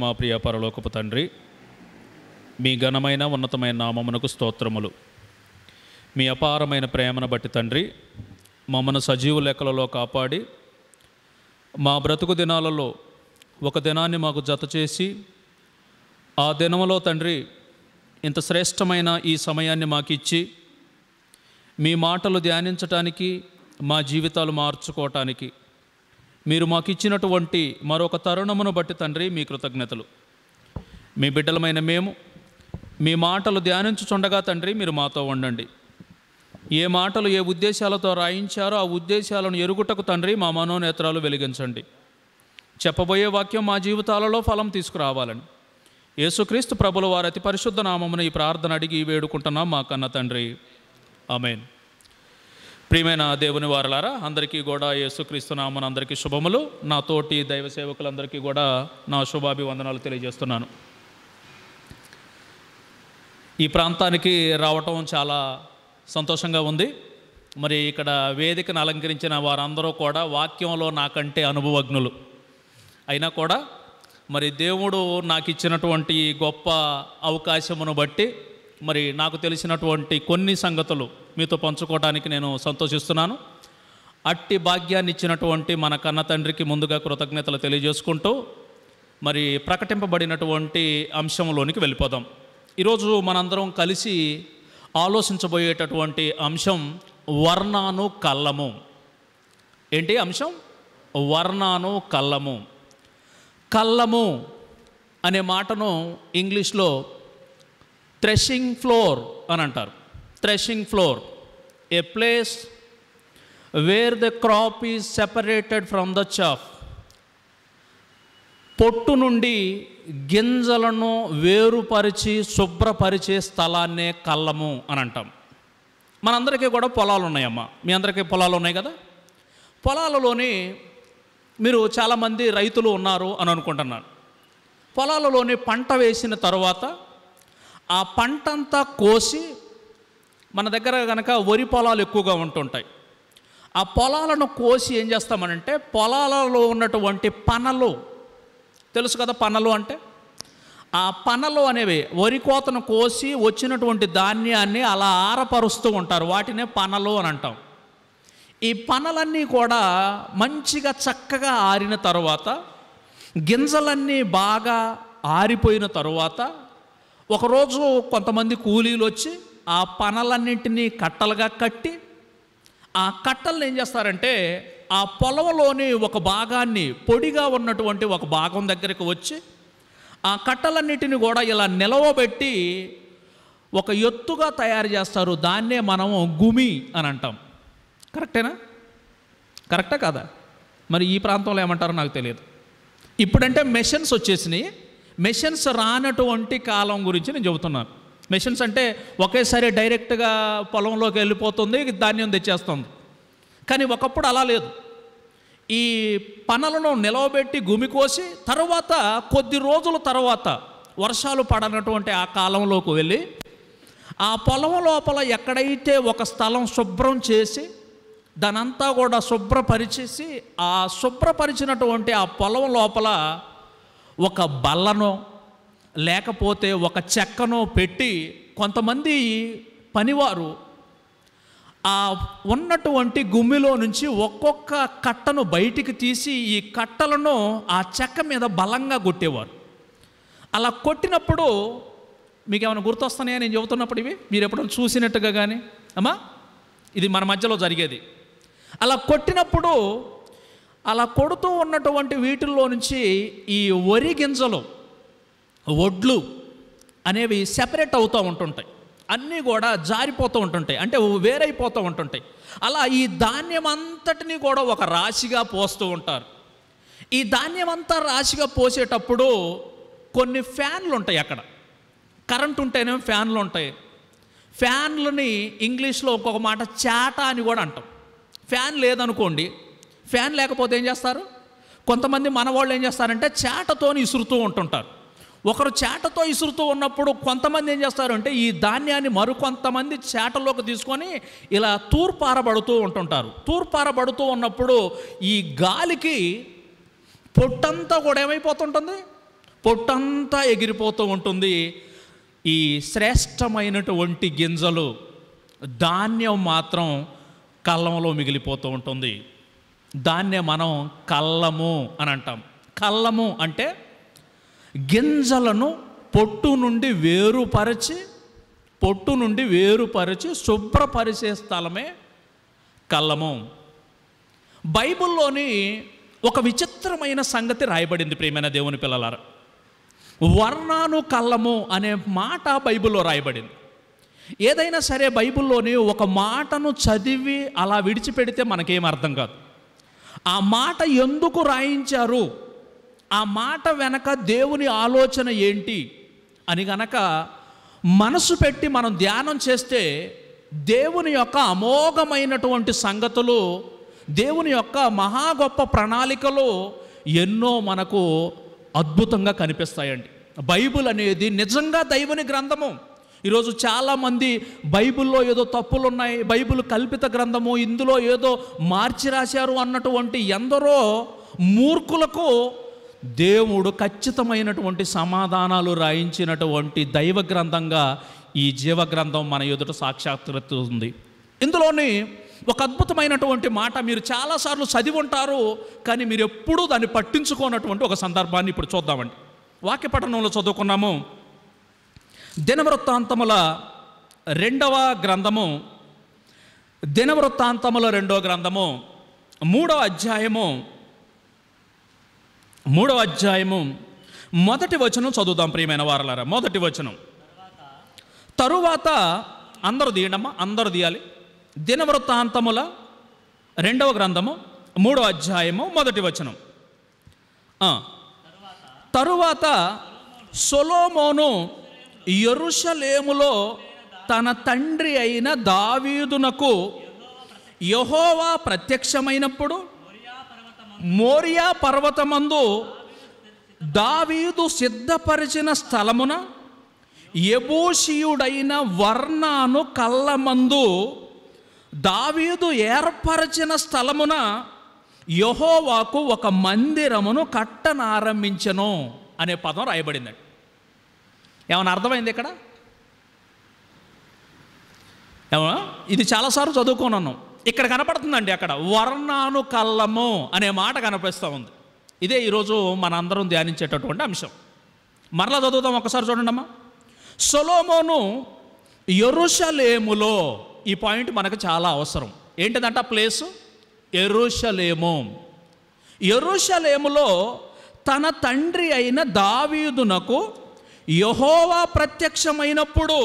మా ప్రియ పరలోకపు తండ్రి మీ ఘనమైన ఉన్నతమైన నామమునకు స్తోత్రములు మీ అపారమైన ప్రేమను బట్టి తండ్రి మమ్మను సజీవు లెక్కలలో కాపాడి మా బ్రతుకు దినాలలో ఒక దినాన్ని మాకు జత చేసి ఆ దినములో తండ్రి ఇంత శ్రేష్టమైన ఈ సమయాన్ని మాకు ఇచ్చి మీ మాటలు ధ్యానించటానికి మా జీవితాలు మార్చుకోవటానికి మీరు మాకు ఇచ్చినటువంటి మరొక తరుణమును బట్టి తండ్రి మీ కృతజ్ఞతలు మీ బిడ్డలమైన మేము మీ మాటలు ధ్యానించుచుండగా తండ్రి మీరు మాతో ఉండండి ఏ మాటలు ఏ ఉద్దేశాలతో రాయించారో ఆ ఉద్దేశాలను ఎరుగుటకు తండ్రి మా మనోనేత్రాలు వెలిగించండి చెప్పబోయే వాక్యం మా జీవితాలలో ఫలం తీసుకురావాలని యేసుక్రీస్తు ప్రభుల వారి అతి పరిశుద్ధ నామమున ఈ ప్రార్థన అడిగి వేడుకుంటున్నాం మా కన్న తండ్రి ఆమెన్ ప్రియమైన దేవుని వారలారా అందరికీ కూడా యేసుక్రీస్తు నామన అందరికీ శుభములు నా తోటి దైవ సేవకులందరికీ కూడా నా శుభాభివందనాలు తెలియజేస్తున్నాను ఈ ప్రాంతానికి రావటం చాలా సంతోషంగా ఉంది మరి ఇక్కడ వేదికను అలంకరించిన వారందరూ కూడా వాక్యంలో నాకంటే అనుభవజ్ఞులు అయినా కూడా మరి దేవుడు నాకు ఇచ్చినటువంటి ఈ గొప్ప అవకాశమును బట్టి మరి నాకు తెలిసినటువంటి కొన్ని సంగతులు మీతో పంచుకోవడానికి నేను సంతోషిస్తున్నాను అట్టి భాగ్యాన్ని ఇచ్చినటువంటి మన కన్న తండ్రికి ముందుగా కృతజ్ఞతలు తెలియజేసుకుంటూ మరి ప్రకటింపబడినటువంటి అంశంలోనికి వెళ్ళిపోదాం ఈరోజు మనందరం కలిసి ఆలోచించబోయేటటువంటి అంశం వర్ణాను కళ్ళము ఏంటి అంశం వర్ణాను కళ్ళము కళ్ళము అనే మాటను ఇంగ్లీష్లో థ్రెషింగ్ ఫ్లోర్ అని అంటారు threshing floor a place where the crop is separated from the chaff పొట్టు నుండి గింజలను వేరుపరిచి శుభ్రపరిచే స్థలాన్నే కళ్ళము అని అంటాం మనందరికీ కూడా పొలాలు ఉన్నాయమ్మా మీ అందరికీ పొలాలు ఉన్నాయి కదా పొలాలలోని మీరు చాలామంది రైతులు ఉన్నారు అని అనుకుంటున్నాను పొలాలలోని పంట వేసిన తర్వాత ఆ పంటంతా కోసి మన దగ్గర కనుక వరి పొలాలు ఎక్కువగా ఉంటుంటాయి ఆ పొలాలను కోసి ఏం చేస్తామనంటే పొలాలలో ఉన్నటువంటి పనలు తెలుసు కదా పనలు అంటే ఆ పనలు అనేవి వరి కోతను కోసి వచ్చినటువంటి ధాన్యాన్ని అలా ఆరపరుస్తూ ఉంటారు వాటినే పనలు అని అంటాం ఈ పనలన్నీ కూడా మంచిగా చక్కగా ఆరిన తర్వాత గింజలన్నీ బాగా ఆరిపోయిన తరువాత ఒకరోజు కొంతమంది కూలీలు వచ్చి ఆ పనలన్నింటినీ కట్టలుగా కట్టి ఆ కట్టలను ఏం చేస్తారంటే ఆ పొలంలోని ఒక భాగాన్ని పొడిగా ఉన్నటువంటి ఒక భాగం దగ్గరికి వచ్చి ఆ కట్టలన్నిటిని కూడా ఇలా నిలవబెట్టి ఒక ఎత్తుగా తయారు చేస్తారు దాన్నే మనము గుమి అని అంటాం కరెక్టేనా కరెక్టా కాదా మరి ఈ ప్రాంతంలో ఏమంటారో నాకు తెలియదు ఇప్పుడంటే మెషిన్స్ వచ్చేసినాయి మెషిన్స్ రానటువంటి కాలం గురించి నేను చెబుతున్నాను మెషిన్స్ అంటే ఒకేసారి డైరెక్ట్గా పొలంలోకి వెళ్ళిపోతుంది ధాన్యం తెచ్చేస్తుంది కానీ ఒకప్పుడు అలా లేదు ఈ పనలను నిలవబెట్టి గుమి కోసి తర్వాత కొద్ది రోజుల తర్వాత వర్షాలు పడనటువంటి ఆ కాలంలోకి వెళ్ళి ఆ పొలం లోపల ఎక్కడైతే ఒక స్థలం శుభ్రం చేసి దానంతా కూడా శుభ్రపరిచేసి ఆ శుభ్రపరిచినటువంటి ఆ పొలం లోపల ఒక బల్లను లేకపోతే ఒక చెక్కను పెట్టి కొంతమంది పనివారు ఆ ఉన్నటువంటి గుమ్మిలో నుంచి ఒక్కొక్క కట్టను బయటికి తీసి ఈ కట్టలను ఆ చెక్క మీద బలంగా కొట్టేవారు అలా కొట్టినప్పుడు మీకు ఏమైనా గుర్తొస్తున్నాయా నేను చెబుతున్నప్పుడు ఇవి మీరు ఎప్పుడైనా చూసినట్టుగా కానీ అమ్మా ఇది మన మధ్యలో జరిగేది అలా కొట్టినప్పుడు అలా కొడుతూ ఉన్నటువంటి వీటిల్లో నుంచి ఈ వరి గింజలు వడ్లు అనేవి సెపరేట్ అవుతూ ఉంటుంటాయి అన్నీ కూడా జారిపోతూ ఉంటుంటాయి అంటే వేరైపోతూ ఉంటుంటాయి అలా ఈ ధాన్యం అంతటినీ కూడా ఒక రాశిగా పోస్తూ ఉంటారు ఈ ధాన్యం అంతా రాశిగా పోసేటప్పుడు కొన్ని ఫ్యాన్లు ఉంటాయి అక్కడ కరెంట్ ఉంటేనేమో ఫ్యాన్లు ఉంటాయి ఫ్యాన్లని ఇంగ్లీష్లో ఇంకొక మాట చాట అని కూడా అంటాం ఫ్యాన్ లేదనుకోండి ఫ్యాన్ లేకపోతే ఏం చేస్తారు కొంతమంది మన వాళ్ళు ఏం చేస్తారంటే చాటతోని ఇసురుతూ ఉంటుంటారు ఒకరు చేటతో ఇసురుతూ ఉన్నప్పుడు కొంతమంది ఏం చేస్తారు అంటే ఈ ధాన్యాన్ని మరికొంతమంది చేటలోకి తీసుకొని ఇలా తూర్పారబడుతూ ఉంటుంటారు తూర్పారబడుతూ ఉన్నప్పుడు ఈ గాలికి పొట్టంతా కూడా ఏమైపోతుంటుంది పొట్టంతా ఎగిరిపోతూ ఉంటుంది ఈ శ్రేష్టమైనటువంటి గింజలు ధాన్యం మాత్రం కళ్ళంలో మిగిలిపోతూ ఉంటుంది దాన్నే మనం కళ్ళము అని అంటాం కళ్ళము అంటే గింజలను పొట్టు నుండి వేరుపరచి పొట్టు నుండి వేరుపరిచి శుభ్రపరిచే స్థలమే కళ్ళము బైబిల్లోని ఒక విచిత్రమైన సంగతి రాయబడింది ప్రియమైన దేవుని పిల్లలారా వర్ణాను కళ్ళము అనే మాట బైబిల్లో రాయబడింది ఏదైనా సరే బైబిల్లోని ఒక మాటను చదివి అలా విడిచిపెడితే మనకేం అర్థం కాదు ఆ మాట ఎందుకు రాయించారు ఆ మాట వెనక దేవుని ఆలోచన ఏంటి అని గనక మనసు పెట్టి మనం ధ్యానం చేస్తే దేవుని యొక్క అమోఘమైనటువంటి సంగతులు దేవుని యొక్క మహా గొప్ప ప్రణాళికలు ఎన్నో మనకు అద్భుతంగా కనిపిస్తాయండి బైబిల్ అనేది నిజంగా దైవుని గ్రంథము ఈరోజు చాలామంది బైబిల్లో ఏదో తప్పులు ఉన్నాయి బైబిల్ కల్పిత గ్రంథము ఇందులో ఏదో మార్చి రాశారు అన్నటువంటి ఎందరో మూర్ఖులకు దేవుడు ఖచ్చితమైనటువంటి సమాధానాలు రాయించినటువంటి దైవ గ్రంథంగా ఈ జీవ గ్రంథం మన ఎదుట సాక్షాత్కరిస్తుంది ఇందులోని ఒక అద్భుతమైనటువంటి మాట మీరు చాలాసార్లు చదివి ఉంటారు కానీ మీరు ఎప్పుడూ దాన్ని పట్టించుకోనటువంటి ఒక సందర్భాన్ని ఇప్పుడు చూద్దామండి వాక్య పఠనంలో చదువుకున్నాము దినవృత్తాంతముల రెండవ గ్రంథము దినవృత్తాంతముల రెండవ గ్రంథము మూడవ అధ్యాయము మూడవ అధ్యాయము మొదటి వచనం చదువుదాం ప్రియమైన వారలారా మొదటి వచనం తరువాత అందరూ తీయడమ్మా అందరూ తీయాలి దినవృత్తాంతముల రెండవ గ్రంథము మూడవ అధ్యాయము మొదటి వచనం ఆ. తరువాత సొలోమోను యెరూషలేములో తన తండ్రి అయిన దావీదునకు యహోవా ప్రత్యక్షమైనప్పుడు మోరియా పర్వతమందు దావీదు సిద్ధపరిచిన స్థలమున ఎబూషియుడైన వర్ణాను కళ్ళమందు దావీదు ఏర్పరచిన స్థలమున యహోవాకు ఒక మందిరమును కట్టనారంభించను అనే పదం రాయబడిందండి ఏమైనా అర్థమైంది ఇక్కడ ఏమన్నా ఇది చాలాసార్లు చదువుకున్నాను ఇక్కడ కనపడుతుందండి అక్కడ వర్ణాను కళ్ళము అనే మాట కనిపిస్తూ ఉంది ఇదే ఈరోజు మన అందరం ధ్యానించేటటువంటి అంశం మరలా చదువుదాం ఒకసారి చూడండి అమ్మా సొలోమోను ఎరుషలేములో ఈ పాయింట్ మనకు చాలా అవసరం ఏంటిదంట ఆ ప్లేసు ఎరుషలేము ఎరుషలేములో తన తండ్రి అయిన దావీదునకు యహోవా ప్రత్యక్షమైనప్పుడు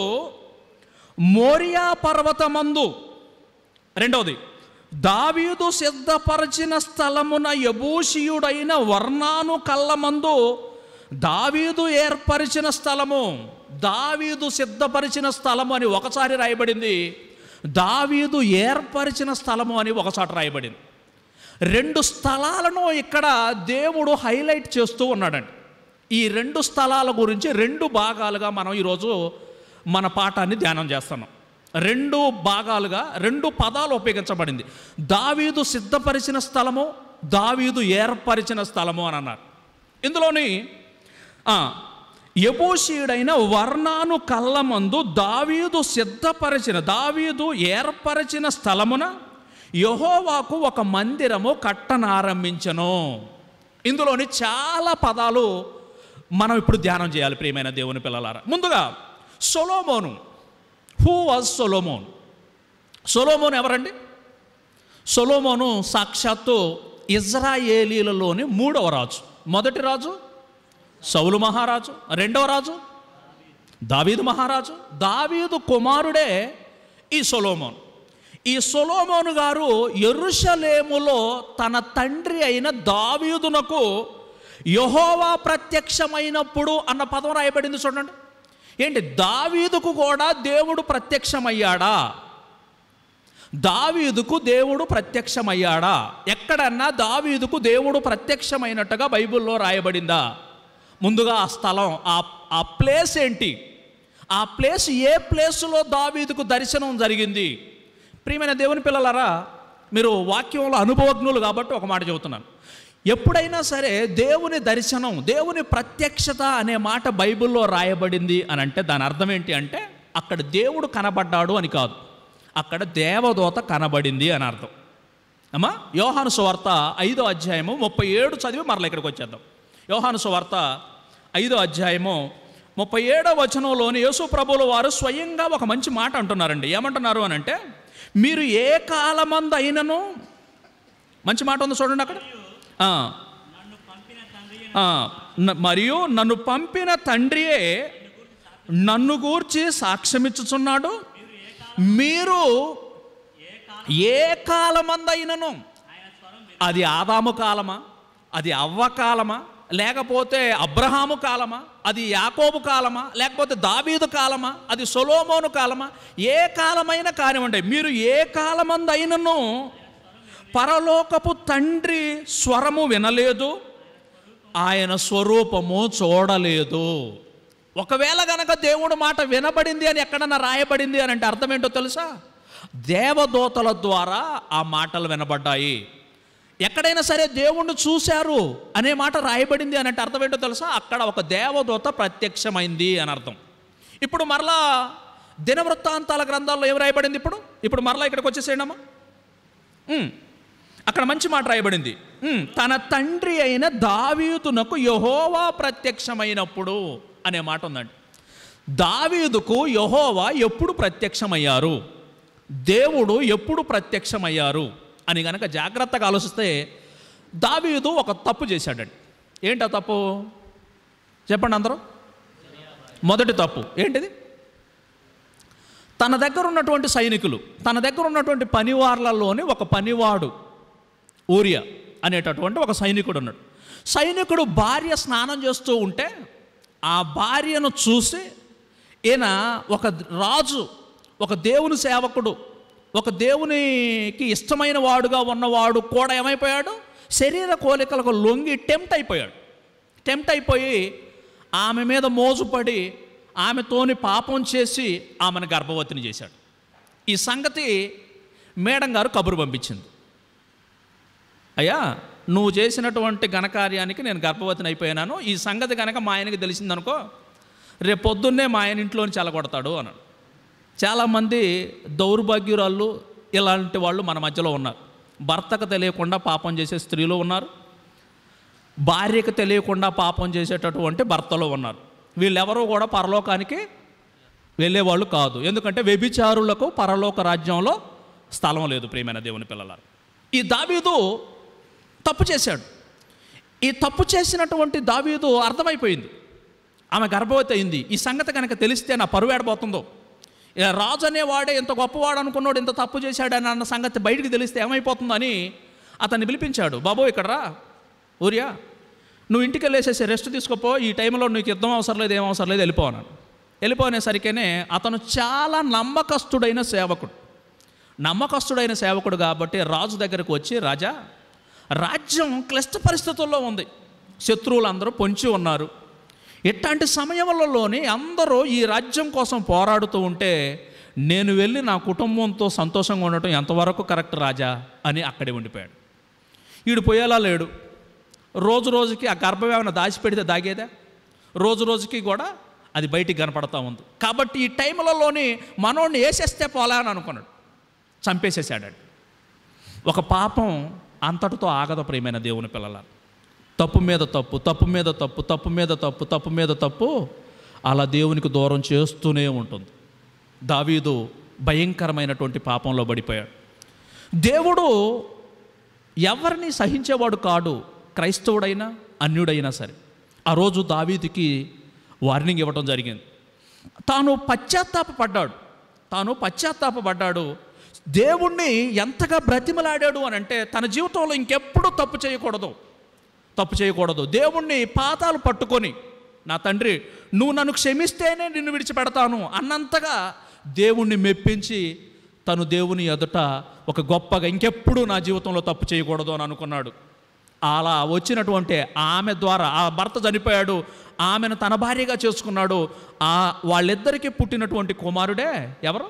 మోరియా పర్వతమందు రెండవది దావీదు సిద్ధపరచిన స్థలమున యబూషియుడైన వర్ణాను కళ్ళమందు దావీదు ఏర్పరిచిన స్థలము దావీదు సిద్ధపరిచిన స్థలము అని ఒకసారి రాయబడింది దావీదు ఏర్పరిచిన స్థలము అని ఒకసారి రాయబడింది రెండు స్థలాలను ఇక్కడ దేవుడు హైలైట్ చేస్తూ ఉన్నాడండి ఈ రెండు స్థలాల గురించి రెండు భాగాలుగా మనం ఈరోజు మన పాఠాన్ని ధ్యానం చేస్తున్నాం రెండు భాగాలుగా రెండు పదాలు ఉపయోగించబడింది దావీదు సిద్ధపరిచిన స్థలము దావీదు ఏర్పరిచిన స్థలము అని అన్నారు ఇందులోని ఆ, యబూషీయుడైన వర్ణాను కళ్ళమందు దావీదు సిద్ధపరిచిన దావీదు ఏర్పరిచిన స్థలమున యహోవాకు ఒక మందిరము కట్టనారంభించను ఇందులోని చాలా పదాలు మనం ఇప్పుడు ధ్యానం చేయాలి ప్రియమైన దేవుని పిల్లలారా ముందుగా Solomon who was Solomon Solomon ఎవరండి సొలోమోను సాక్షాత్తు ఇజ్రాయేలీలలోని మూడవ రాజు మొదటి రాజు సౌలు మహారాజు రెండవ రాజు దావీదు మహారాజు దావీదు కుమారుడే ఈ సొలోమోన్ ఈ సొలోమోను గారు ఎరుషలేములో తన తండ్రి అయిన దావీదునకు యహోవా ప్రత్యక్షమైనప్పుడు అన్న పదం రాయబడింది చూడండి ఏంటి దావీదుకు కూడా దేవుడు ప్రత్యక్షమయ్యాడా దావీదుకు దేవుడు ప్రత్యక్షమయ్యాడా ఎక్కడన్నా దావీదుకు దేవుడు ప్రత్యక్షమైనట్టుగా బైబిల్లో రాయబడిందా ముందుగా ఆ స్థలం ఆ ఆ ప్లేస్ ఏంటి ఆ ప్లేస్ ఏ ప్లేస్లో దావీదుకు దర్శనం జరిగింది ప్రియమైన దేవుని పిల్లలారా మీరు వాక్యంలో అనుభవజ్ఞులు కాబట్టి ఒక మాట చెబుతున్నాను ఎప్పుడైనా సరే దేవుని దర్శనం దేవుని ప్రత్యక్షత అనే మాట బైబిల్లో రాయబడింది అని అంటే దాని అర్థం ఏంటి అంటే అక్కడ దేవుడు కనబడ్డాడు అని కాదు అక్కడ దేవదూత కనబడింది అని అర్థం అమ్మా యోహాను సువార్త ఐదో అధ్యాయము ముప్పై ఏడు చదివి మరలా ఇక్కడికి వచ్చేద్దాం యోహాను సువార్త ఐదో అధ్యాయము ముప్పై ఏడో వచనంలోని యేసు ప్రభువుల వారు స్వయంగా ఒక మంచి మాట అంటున్నారండి ఏమంటున్నారు అని అంటే మీరు ఏ కాలమందు అయినను మంచి మాట ఉంది చూడండి అక్కడ ఆ. ఆ, న- మరియు నన్ను పంపిన తండ్రియే నన్ను గూర్చి సాక్ష్యమిచ్చుచున్నాడు మీరు ఏ కాలమందైనను అది ఆదాము కాలమా అది అవ్వ కాలమా లేకపోతే అబ్రహాము కాలమా అది యాకోబు కాలమా లేకపోతే దావీదు కాలమా అది సొలోమోను కాలమా ఏ కాలమైన కానివ్వండి మీరు ఏ కాలమందైనను పరలోకపు తండ్రి స్వరము వినలేదు ఆయన స్వరూపము చూడలేదు ఒకవేళ గనక దేవుడు మాట వినబడింది అని ఎక్కడన్నా రాయబడింది అని అంటే అర్థం ఏంటో తెలుసా దేవదూతల ద్వారా ఆ మాటలు వినబడ్డాయి ఎక్కడైనా సరే దేవుణ్ణి చూశారు అనే మాట రాయబడింది అని అంటే అర్థం ఏంటో తెలుసా అక్కడ ఒక దేవదూత ప్రత్యక్షమైంది అని అర్థం ఇప్పుడు మరలా దినవృత్తాంతాల గ్రంథాల్లో ఏం రాయబడింది ఇప్పుడు ఇప్పుడు మరలా ఇక్కడికి వచ్చేసేయండి అమ్మా ఉమ్. అక్కడ మంచి మాట రాయబడింది ఉమ్, తన తండ్రి అయిన దావీదునకు యహోవా ప్రత్యక్షమైనప్పుడు అనే మాట ఉందండి దావీదుకు యహోవా ఎప్పుడు ప్రత్యక్షమయ్యారు దేవుడు ఎప్పుడు ప్రత్యక్షమయ్యారు అని గనక జాగ్రత్తగా ఆలోచిస్తే దావీదు ఒక తప్పు చేశాడండి ఏంటా తప్పు చెప్పండి అందరూ మొదటి తప్పు ఏంటిది తన దగ్గర ఉన్నటువంటి సైనికులు తన దగ్గర ఉన్నటువంటి పనివార్లలోని ఒక పనివాడు ఊరియా అనేటటువంటి ఒక సైనికుడు ఉన్నాడు సైనికుడు భార్య స్నానం చేస్తూ ఉంటే ఆ భార్యను చూసి ఈయన ఒక రాజు ఒక దేవుని సేవకుడు ఒక దేవునికి ఇష్టమైన వాడుగా ఉన్నవాడు కూడా ఏమైపోయాడు శరీర కోలికలకు లొంగి టెంప్ట్ అయిపోయాడు టెంప్ట్ అయిపోయి ఆమె మీద మోజుపడి ఆమెతోని పాపం చేసి ఆమెను గర్భవతిని చేశాడు ఈ సంగతి మేడం గారు కబురు పంపించింది అయ్యా నువ్వు చేసినటువంటి ఘనకార్యానికి నేను గర్భవతిని అయిపోయినాను ఈ సంగతి కనుక మా ఆయనకి తెలిసిందనుకో రేపు పొద్దున్నే మా ఆయన ఇంట్లోని చెలగొడతాడు అన్నాడు చాలామంది దౌర్భాగ్యురాళ్ళు ఇలాంటి వాళ్ళు మన మధ్యలో ఉన్నారు భర్తకు తెలియకుండా పాపం చేసే స్త్రీలు ఉన్నారు భార్యకు తెలియకుండా పాపం చేసేటటువంటి భర్తలు ఉన్నారు వీళ్ళెవరూ కూడా పరలోకానికి వెళ్ళేవాళ్ళు కాదు ఎందుకంటే వ్యభిచారులకు పరలోక రాజ్యంలో స్థలం లేదు ప్రియమైన దేవుని పిల్లలారు ఈ దావీదు తప్పు చేశాడు ఈ తప్పు చేసినటువంటి దావీదు అర్థమైపోయింది ఆమె గర్భవతి అయింది ఈ సంగతి కనుక తెలిస్తే నా పరువు ఏడబోతుందో ఇలా రాజు అనేవాడే ఇంత గొప్పవాడు అనుకున్నాడు ఇంత తప్పు చేశాడని అన్న సంగతి బయటికి తెలిస్తే ఏమైపోతుందని అతన్ని పిలిపించాడు బాబు ఇక్కడ రా ఊరియా నువ్వు ఇంటికి వెళ్ళేసేసి రెస్ట్ తీసుకోపో ఈ టైంలో నీకు యుద్ధం అవసరం లేదు ఏం అవసరం లేదు వెళ్ళిపోనాను వెళ్ళిపోనేసరికేనే అతను చాలా నమ్మకస్తుడైన సేవకుడు నమ్మకస్తుడైన సేవకుడు కాబట్టి రాజు దగ్గరకు వచ్చి రాజా రాజ్యం క్లిష్ట పరిస్థితుల్లో ఉంది శత్రువులందరూ పొంచి ఉన్నారు ఇట్లాంటి సమయంలోని అందరూ ఈ రాజ్యం కోసం పోరాడుతూ ఉంటే నేను వెళ్ళి నా కుటుంబంతో సంతోషంగా ఉండటం ఎంతవరకు కరెక్ట్ రాజా అని అక్కడే ఉండిపోయాడు ఈడు పోయేలా లేడు రోజు రోజుకి ఆ గర్భం ఏమైనా దాచిపెడితే దాగేదా రోజు రోజుకి కూడా అది బయటికి కనపడతా ఉంది కాబట్టి ఈ టైంలలోని మనోడిని వేసేస్తే పోలే అని అనుకున్నాడు చంపేసేసాడు ఒక పాపం అంతటితో ఆగదు ప్రియమైన దేవుని పిల్లల తప్పు మీద తప్పు తప్పు మీద తప్పు తప్పు మీద తప్పు తప్పు మీద తప్పు అలా దేవునికి దూరం చేస్తూనే ఉంటుంది దావీదు భయంకరమైనటువంటి పాపంలో పడిపోయాడు దేవుడు ఎవరిని సహించేవాడు కాడు క్రైస్తవుడైనా అన్యుడైనా సరే ఆ రోజు దావీదుకి వార్నింగ్ ఇవ్వడం జరిగింది తాను పశ్చాత్తాపపడ్డాడు తాను పశ్చాత్తాపపడ్డాడు దేవుణ్ణి ఎంతగా బ్రతిమలాడాడు అని అంటే తన జీవితంలో ఇంకెప్పుడు తప్పు చేయకూడదు తప్పు చేయకూడదు దేవుణ్ణి పాతాలు పట్టుకొని నా తండ్రి నువ్వు నన్ను క్షమిస్తేనే నిన్ను విడిచిపెడతాను అన్నంతగా దేవుణ్ణి మెప్పించి తను దేవుని ఎదుట ఒక గొప్పగా ఇంకెప్పుడు నా జీవితంలో తప్పు చేయకూడదు అని అనుకున్నాడు అలా వచ్చినటువంటి ఆమె ద్వారా ఆ భర్త చనిపోయాడు ఆమెను తన భార్యగా చేసుకున్నాడు ఆ వాళ్ళిద్దరికీ పుట్టినటువంటి కుమారుడే ఎవరు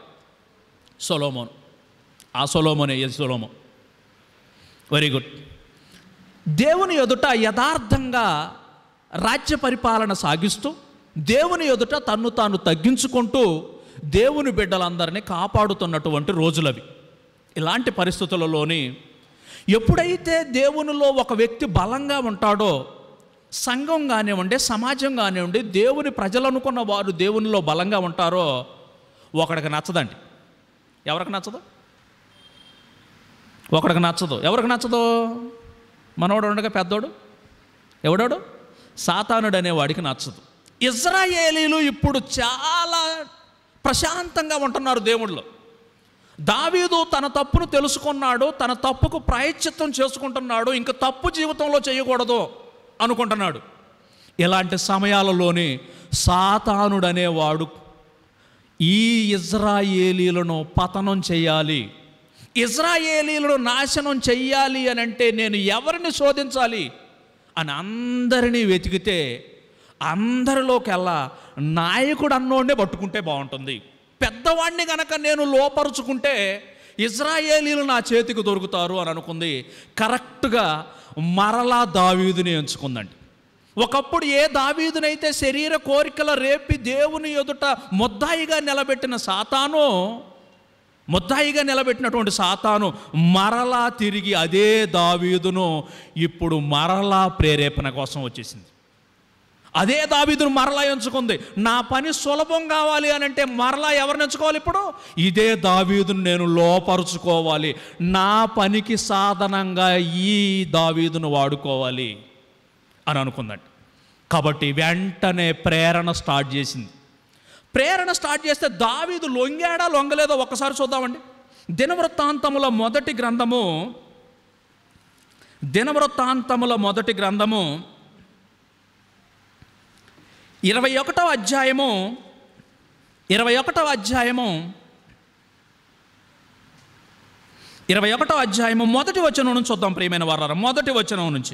సొలోమోన్ ఆ సొలోమోనే ఏ సొలోమో వెరీ గుడ్ దేవుని ఎదుట యథార్థంగా రాజ్య పరిపాలన సాగిస్తూ దేవుని ఎదుట తన్ను తాను తగ్గించుకుంటూ దేవుని బిడ్డలందరినీ కాపాడుతున్నటువంటి రోజులవి ఇలాంటి పరిస్థితులలోని ఎప్పుడైతే దేవునిలో ఒక వ్యక్తి బలంగా ఉంటాడో సంఘం కానివ్వండి సమాజం కానివ్వండి దేవుని ప్రజలు అనుకున్న వారు దేవునిలో బలంగా ఉంటారో ఒకడికి నచ్చదండి ఎవరికి నచ్చదు ఒకడికి నచ్చదు ఎవరికి నచ్చదు మనోడు ఉండగా పెద్దోడు ఎవడోడు సాతానుడు అనేవాడికి నచ్చదు ఇజ్రాయేలీలు ఇప్పుడు చాలా ప్రశాంతంగా ఉంటున్నారు దేవుళ్ళు దావీదు తన తప్పును తెలుసుకున్నాడు తన తప్పుకు ప్రాయశ్చిత్తం చేసుకుంటున్నాడు ఇంక తప్పు జీవితంలో చేయకూడదు అనుకుంటున్నాడు ఇలాంటి సమయాలలోని సాతానుడు అనేవాడు ఈ ఇజ్రాయేలీలను పతనం చేయాలి ఇజ్రాయేలీలను నాశనం చెయ్యాలి అని అంటే నేను ఎవరిని శోధించాలి అని అందరినీ వెతికితే అందరిలోకెల్లా నాయకుడు అన్నోడే పట్టుకుంటే బాగుంటుంది పెద్దవాడిని గనక నేను లోపరుచుకుంటే ఇజ్రాయేలీలు నా చేతికి దొరుకుతారు అని అనుకుంది కరెక్ట్గా మరలా దావీదుని ఎంచుకుందండి ఒకప్పుడు ఏ దావీదునైతే శరీర కోరికల రేపి దేవుని ఎదుట ముద్దాయిగా నిలబెట్టిన సాతాను ముద్దాయిగా నిలబెట్టినటువంటి సాతాను మరలా తిరిగి అదే దావీదును ఇప్పుడు మరలా ప్రేరేపణ కోసం వచ్చేసింది అదే దావీదును మరలా ఎంచుకుంది నా పని సులభం కావాలి అని అంటే మరలా ఎవరిని ఎంచుకోవాలి ఇప్పుడు ఇదే దావీదును నేను లోపరుచుకోవాలి నా పనికి సాధనంగా ఈ దావీదును వాడుకోవాలి అని అనుకుందండి కాబట్టి వెంటనే ప్రేరణ స్టార్ట్ చేసింది ప్రేరణ స్టార్ట్ చేస్తే దావీదు లొంగాడా లొంగలేదో ఒక్కసారి చూద్దామండి దినవృత్తాంతముల మొదటి గ్రంథము దినవృత్తాంతముల మొదటి గ్రంథము ఇరవై ఒకటవ అధ్యాయము ఇరవై ఒకటవ అధ్యాయము ఇరవై ఒకటవ అధ్యాయము మొదటి వచనం నుంచి చూద్దాం ప్రియమైన వారు మొదటి వచనం నుంచి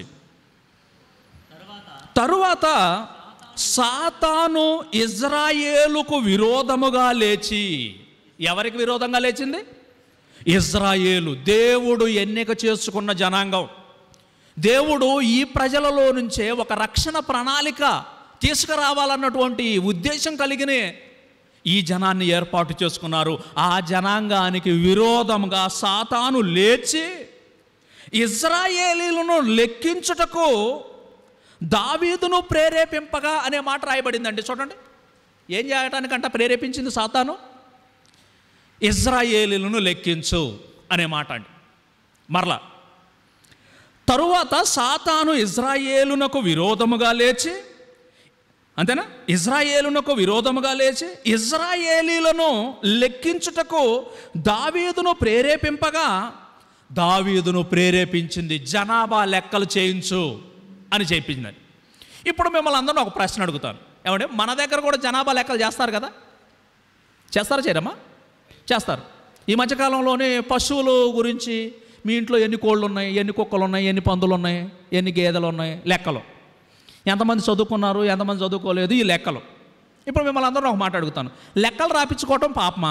తరువాత సాతాను ఇజ్రాయేలుకు విరోధముగా లేచి ఎవరికి విరోధంగా లేచింది ఇజ్రాయేలు దేవుడు ఎన్నిక చేసుకున్న జనాంగం దేవుడు ఈ ప్రజలలో నుంచే ఒక రక్షణ ప్రణాళిక తీసుకురావాలన్నటువంటి ఉద్దేశం కలిగిన ఈ జనాన్ని ఏర్పాటు చేసుకున్నారు ఆ జనాంగానికి విరోధంగా సాతాను లేచి ఇజ్రాయేలీలను లెక్కించుటకు దావీదును ప్రేరేపింపగా అనే మాట రాయబడిందండి చూడండి ఏం చేయటానికంట ప్రేరేపించింది సాతాను ఇజ్రాయేలీలను లెక్కించు అనే మాట అండి మరలా తరువాత సాతాను ఇజ్రాయేలునకు విరోధముగా లేచి అంతేనా ఇజ్రాయేలునకు విరోధముగా లేచి ఇజ్రాయేలీలను లెక్కించుటకు దావీదును ప్రేరేపింపగా దావీదును ప్రేరేపించింది జనాభా లెక్కలు చేయించు అని చెప్పింది ఇప్పుడు మిమ్మల్ని అందరిని ఒక ప్రశ్న అడుగుతాను ఏమంటే మన దగ్గర కూడా జనాభా లెక్కలు చేస్తారు కదా చేస్తారా చేయరమ్మా చేస్తారు ఈ మధ్యకాలంలోనే పశువుల గురించి మీ ఇంట్లో ఎన్ని కోళ్ళు ఉన్నాయి ఎన్ని కుక్కలు ఉన్నాయి ఎన్ని పందులు ఉన్నాయి ఎన్ని గేదెలు ఉన్నాయి లెక్కలు ఎంతమంది చదువుకున్నారు ఎంతమంది చదువుకోలేదు ఈ లెక్కలు ఇప్పుడు మిమ్మల్ని అందరూ ఒక మాట అడుగుతాను లెక్కలు రాపించుకోవటం పాపమా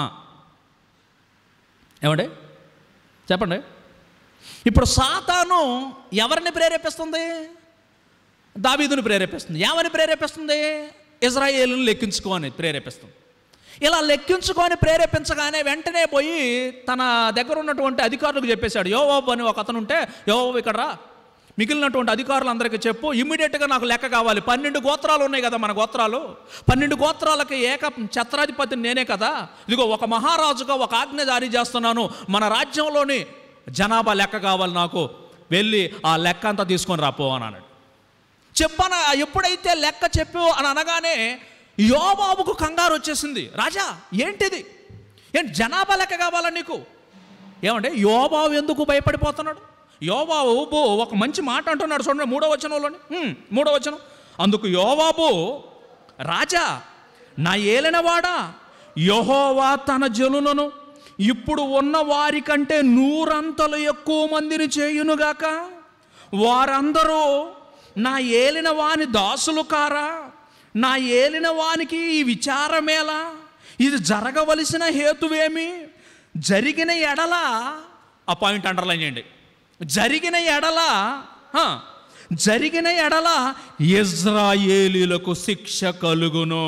ఏమండి చెప్పండి ఇప్పుడు సాతాను ఎవరిని ప్రేరేపిస్తుంది దావీదుని ప్రేరేపిస్తుంది ఎవరిని ప్రేరేపిస్తుంది ఇజ్రాయేలుని లెక్కించుకోని ప్రేరేపిస్తుంది ఇలా లెక్కించుకొని ప్రేరేపించగానే వెంటనే పోయి తన దగ్గర ఉన్నటువంటి అధికారులకు చెప్పేశాడు యోవాబు అని ఒక అతను ఉంటే యోవాబు ఇక్కడ రా మిగిలినటువంటి అధికారులందరికీ చెప్పు ఇమ్మీడియట్గా నాకు లెక్క కావాలి పన్నెండు గోత్రాలు ఉన్నాయి కదా మన గోత్రాలు పన్నెండు గోత్రాలకి ఏక ఛత్రాధిపతిని నేనే కదా ఇదిగో ఒక మహారాజుగా ఒక ఆజ్ఞ జారీ చేస్తున్నాను మన రాజ్యంలోని జనాభా లెక్క కావాలి నాకు వెళ్ళి ఆ లెక్క అంతా తీసుకొని రాపో అని అన్నాడు చెప్పన ఎప్పుడైతే లెక్క చెప్పు అని అనగానే యోబాబుకు కంగారు వచ్చేసింది రాజా ఏంటిది ఏంటి జనాభా లెక్క కావాలా నీకు ఏమంటే యోబాబు ఎందుకు భయపడిపోతున్నాడు యోబాబు ఒక మంచి మాట అంటున్నాడు చూడండి మూడో వచనంలోని హ్మ్, మూడో వచనం అందుకు యోబాబు రాజా నా ఏలినవాడా యహోవా తన జనులను ఇప్పుడు ఉన్న వారి కంటే నూరంతలు ఎక్కువ మందిని చేయునుగాక వారందరూ నా ఏలిన వాని దాసులు కారా నా ఏలిన వానికి ఈ విచారమేలా ఇది జరగవలసిన హేతువేమి జరిగిన ఎడల ఆ పాయింట్ అండర్లైన్ చేయండి జరిగిన ఎడల హ, జరిగిన ఎడల ఇజ్రాయేలీలకు శిక్ష కలుగును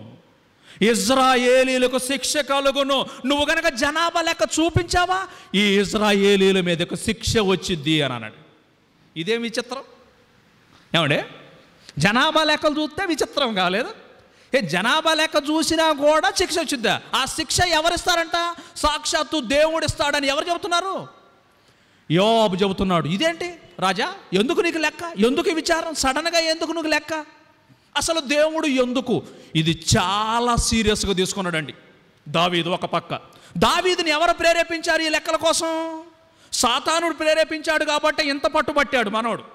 ఇజ్రాయేలీలకు శిక్ష కలుగును నువ్వు గనక జనాభా లెక్క చూపించావా ఈ ఇజ్రాయేలీల మీదకు శిక్ష వచ్చిద్ది అని అన్నాడు ఇదేం విచిత్రం ఏమండే జనాభా లెక్కలు చూస్తే విచిత్రం కాలేదు ఏ జనాభా లెక్క చూసినా కూడా శిక్ష వచ్చిద్దా ఆ శిక్ష ఎవరిస్తారంట సాక్షాత్తు దేవుడు ఇస్తాడని ఎవరు చెబుతున్నారు యోబు చెబుతున్నాడు ఇదేంటి రాజా ఎందుకు నీకు లెక్క ఎందుకు ఈ విచారం సడన్గా ఎందుకు నీకు లెక్క అసలు దేవుడు ఎందుకు ఇది చాలా సీరియస్గా తీసుకున్నాడండి దావీదు ఒక పక్క దావీదుని ఎవరు ప్రేరేపించారు ఈ లెక్కల కోసం సాతానుడు ప్రేరేపించాడు కాబట్టి ఇంత పట్టుబట్టాడు మనోడు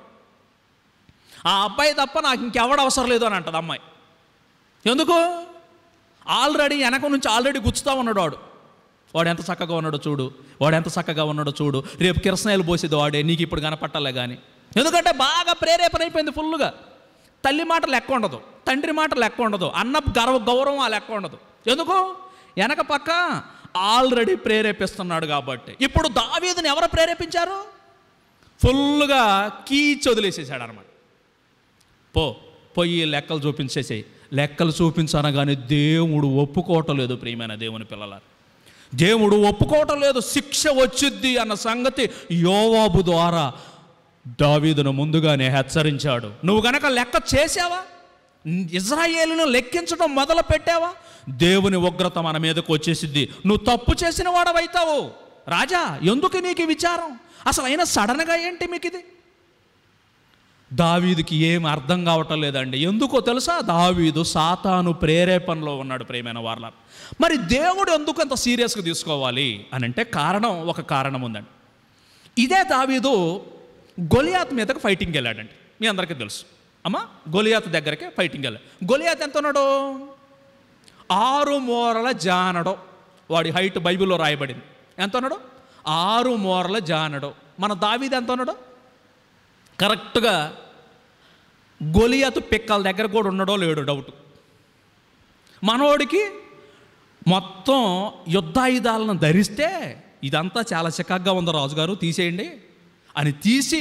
ఆ అబ్బాయి తప్ప నాకు ఇంకెవడ అవసరం లేదు అని అంటది అమ్మాయి ఎందుకు ఆల్రెడీ వెనక నుంచి ఆల్రెడీ గుచ్చుతా ఉన్నాడు వాడు వాడు ఎంత చక్కగా ఉన్నాడో చూడు వాడు ఎంత చక్కగా ఉన్నాడో చూడు రేపు కిరసనాయలు పోసేది వాడే నీకు ఇప్పుడు కనపట్టాలే కానీ ఎందుకంటే బాగా ప్రేరేపణ అయిపోయింది ఫుల్గా తల్లి మాట లెక్క ఉండదు తండ్రి మాట లెక్క ఉండదు అన్న గర్వ గౌరవం ఆ లెక్క ఉండదు ఎందుకు వెనక పక్క ఆల్రెడీ ప్రేరేపిస్తున్నాడు కాబట్టి ఇప్పుడు దావీదుని ఎవరు ప్రేరేపించారు ఫుల్గా కీచి వదిలేసేసాడు అనమాట పో పోయి లెక్కలు చూపించేసేయి లెక్కలు చూపించనగానే దేవుడు ఒప్పుకోవటం లేదు ప్రియమైన దేవుని పిల్లల దేవుడు ఒప్పుకోవటం లేదు శిక్ష వచ్చిద్ది అన్న సంగతి యోవాబు ద్వారా దావీదును ముందుగానే హెచ్చరించాడు నువ్వు గనక లెక్క చేసావా ఇజ్రాయేలును లెక్కించడం మొదలు పెట్టావా దేవుని ఉగ్రత మన మీదకు వచ్చేసిద్ది నువ్వు తప్పు చేసిన వాడవైతావు రాజా ఎందుకు నీకు ఈ విచారం అసలు అయినా సడన్గా ఏంటి మీకు ఇది దావీదుకి ఏం అర్థం కావటం లేదండి ఎందుకో తెలుసా దావీదు సాతాను ప్రేరేపణలో ఉన్నాడు ప్రేమైన వాళ్ళ మరి దేవుడు ఎందుకు అంత సీరియస్గా తీసుకోవాలి అని అంటే కారణం ఒక కారణం ఉందండి ఇదే దావీదు గొలియాత్ మీదకి ఫైటింగ్ వెళ్ళాడండి మీ అందరికీ తెలుసు అమ్మా గొలియాత్ దగ్గరికి ఫైటింగ్ వెళ్ళాడు గొలియాత్ ఎంత ఉన్నాడు ఆరు మూరల జానడు వాడి హైట్ బైబిల్లో రాయబడింది ఎంత ఉన్నాడు ఆరు మూరల జానడు మన దావీది ఎంత ఉన్నాడు కరెక్ట్గా గొలియాతు పిక్కల దగ్గర కూడా ఉన్నాడో లేడో డౌట్ మనోడికి మొత్తం యుద్ధాయుధాలను ధరిస్తే ఇదంతా చాలా చికాగ్గా ఉంది రాజుగారు తీసేయండి అని తీసి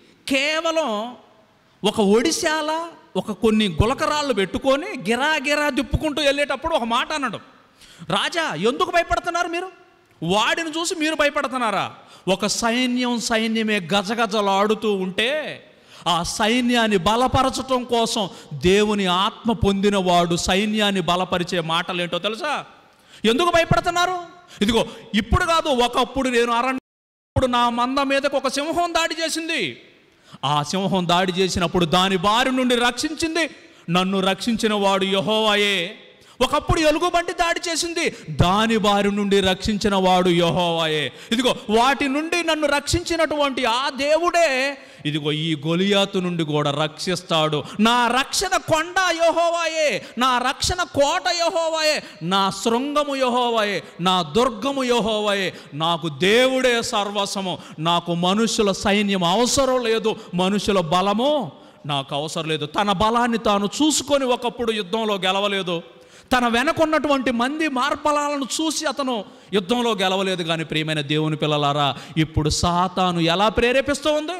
కేవలం ఒక ఒడిశాల ఒక కొన్ని గులకరాళ్ళు పెట్టుకొని గిరా గిరా తిప్పుకుంటూ వెళ్ళేటప్పుడు ఒక మాట అన్నాడు రాజా ఎందుకు భయపడుతున్నారు మీరు వాడిని చూసి మీరు భయపడుతున్నారా ఒక సైన్యం సైన్యమే గజగజలాడుతూ ఉంటే ఆ సైన్యాన్ని బలపరచటం కోసం దేవుని ఆత్మ పొందినవాడు సైన్యాన్ని బలపరిచే మాటలు ఏంటో తెలుసా ఎందుకు భయపడుతున్నారు ఇదిగో ఇప్పుడు కాదు ఒకప్పుడు నేను అరణ్య ఇప్పుడు నా మంద మీదకు ఒక సింహం దాడి చేసింది ఆ సింహం దాడి చేసినప్పుడు దాని బారి నుండి రక్షించింది నన్ను రక్షించిన వాడు యహోవాయే ఒకప్పుడు ఎలుగుబంటి దాడి చేసింది దాని బారి నుండి రక్షించిన వాడు యహోవాయే ఇదిగో వాటి నుండి నన్ను రక్షించినటువంటి ఆ దేవుడే ఇదిగో ఈ గొలియాతు నుండి కూడా రక్షిస్తాడు నా రక్షణ కొండ యహోవాయే నా రక్షణ కోట యహోవాయే నా శృంగము యహోవాయే నా దుర్గము యహోవాయే నాకు దేవుడే సర్వస్వము నాకు మనుషుల సైన్యం అవసరం లేదు మనుషుల బలము నాకు అవసరం లేదు తన బలాన్ని తాను చూసుకొని ఒకప్పుడు యుద్ధంలో గెలవలేదు తన వెనకున్నటువంటి మంది మార్బలాలను చూసి అతను యుద్ధంలో గెలవలేదు కానీ ప్రియమైన దేవుని పిల్లలారా ఇప్పుడు సాతాను ఎలా ప్రేరేపిస్తూ ఉంది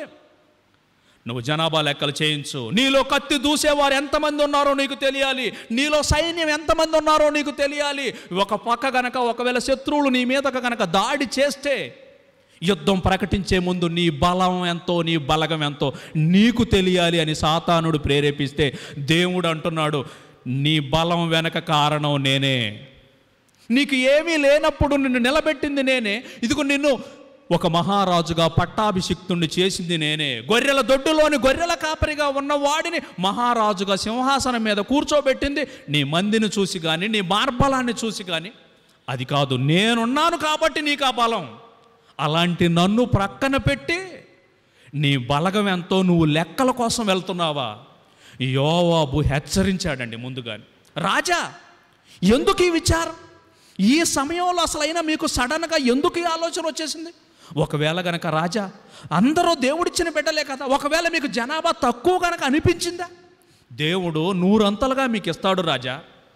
నువ్వు జనాభా లెక్కలు చేయించు నీలో కత్తి దూసేవారు ఎంతమంది ఉన్నారో నీకు తెలియాలి నీలో సైన్యం ఎంతమంది ఉన్నారో నీకు తెలియాలి ఒక పక్క గనక ఒకవేళ శత్రువులు నీ మీద గనక దాడి చేస్తే యుద్ధం ప్రకటించే ముందు నీ బలం ఎంతో నీ బలగం ఎంతో నీకు తెలియాలి అని సాతానుడు ప్రేరేపిస్తే దేవుడు అంటున్నాడు నీ బలం వెనక కారణం నేనే నీకు ఏమీ లేనప్పుడు నిన్ను నిలబెట్టింది నేనే ఇదిగో నిన్ను ఒక మహారాజుగా పట్టాభిషిక్తుణ్ణి చేసింది నేనే గొర్రెల దొడ్డులోని గొర్రెల కాపరిగా ఉన్న వాడిని మహారాజుగా సింహాసనం మీద కూర్చోబెట్టింది నీ మందిని చూసి కానీ నీ మార్బలాన్ని చూసి కానీ అది కాదు నేనున్నాను కాబట్టి నీకు ఆ బలం అలాంటి నన్ను ప్రక్కన పెట్టి నీ బలగం ఎంతో నువ్వు లెక్కల కోసం వెళ్తున్నావా యోవాబు హెచ్చరించాడండి ముందుగాని రాజా ఎందుకు ఈ విచారం ఈ సమయంలో అసలైనా మీకు సడన్గా ఎందుకు ఈ ఆలోచన వచ్చేసింది ఒకవేళ గనక రాజా అందరూ దేవుడిచ్చిన బిడ్డలే కదా ఒకవేళ మీకు జనాభా తక్కువ గనక అనిపించిందా దేవుడు నూరంతలుగా మీకు ఇస్తాడు రాజా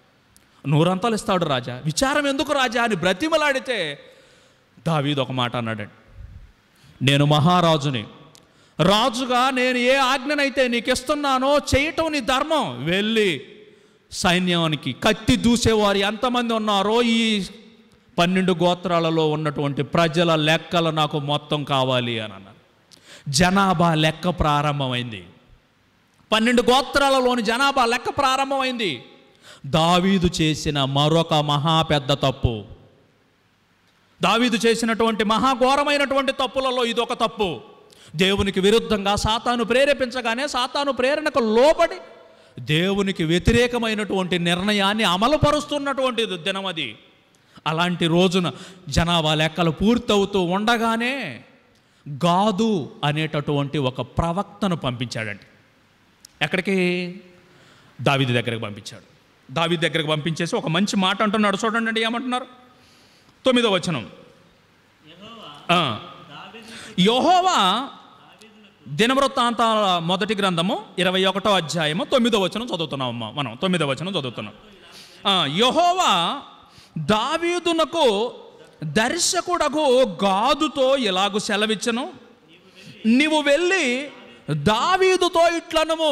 నూరంతలు ఇస్తాడు రాజా విచారం ఎందుకు రాజా అని బ్రతిమలాడితే దావీదు ఒక మాట అన్నాడండి నేను మహారాజుని రాజుగా నేను ఏ ఆజ్ఞనైతే నీకు ఇస్తున్నానో చేయటం నీ ధర్మం వెళ్ళి సైన్యానికి కత్తి దూసేవారు ఎంతమంది ఉన్నారో ఈ పన్నెండు గోత్రాలలో ఉన్నటువంటి ప్రజల లెక్కలు నాకు మొత్తం కావాలి అని అన్నారు జనాభా లెక్క ప్రారంభమైంది పన్నెండు గోత్రాలలోని జనాభా లెక్క ప్రారంభమైంది దావీదు చేసిన మరొక మహా పెద్ద తప్పు దావీదు చేసినటువంటి మహాఘోరమైనటువంటి తప్పులలో ఇదొక తప్పు దేవునికి విరుద్ధంగా సాతాను ప్రేరేపించగానే సాతాను ప్రేరణకు లోబడి దేవునికి వ్యతిరేకమైనటువంటి నిర్ణయాన్ని అమలుపరుస్తున్నటువంటి దినం అది అలాంటి రోజున జనాభా లెక్కలు పూర్తవుతూ ఉండగానే గాదు అనేటటువంటి ఒక ప్రవక్తను పంపించాడండి ఎక్కడికి దావిది దగ్గరికి పంపించాడు దావిది దగ్గరికి పంపించేసి ఒక మంచి మాట అంటున్నాడు చూడండి అండి ఏమంటున్నారు తొమ్మిదో వచనం ఆ. యెహోవా దినవృత్తాంతాల మొదటి గ్రంథము ఇరవై ఒకటో అధ్యాయము తొమ్మిదో వచనం చదువుతున్నాం అమ్మ మనం తొమ్మిదో వచనం చదువుతున్నాం ఆ, యెహోవా దావీదునకు దర్శకుడకు గాదుతో ఇలాగు సెలవిచ్చను నీవు వెళ్ళి దావీదుతో ఇట్లనము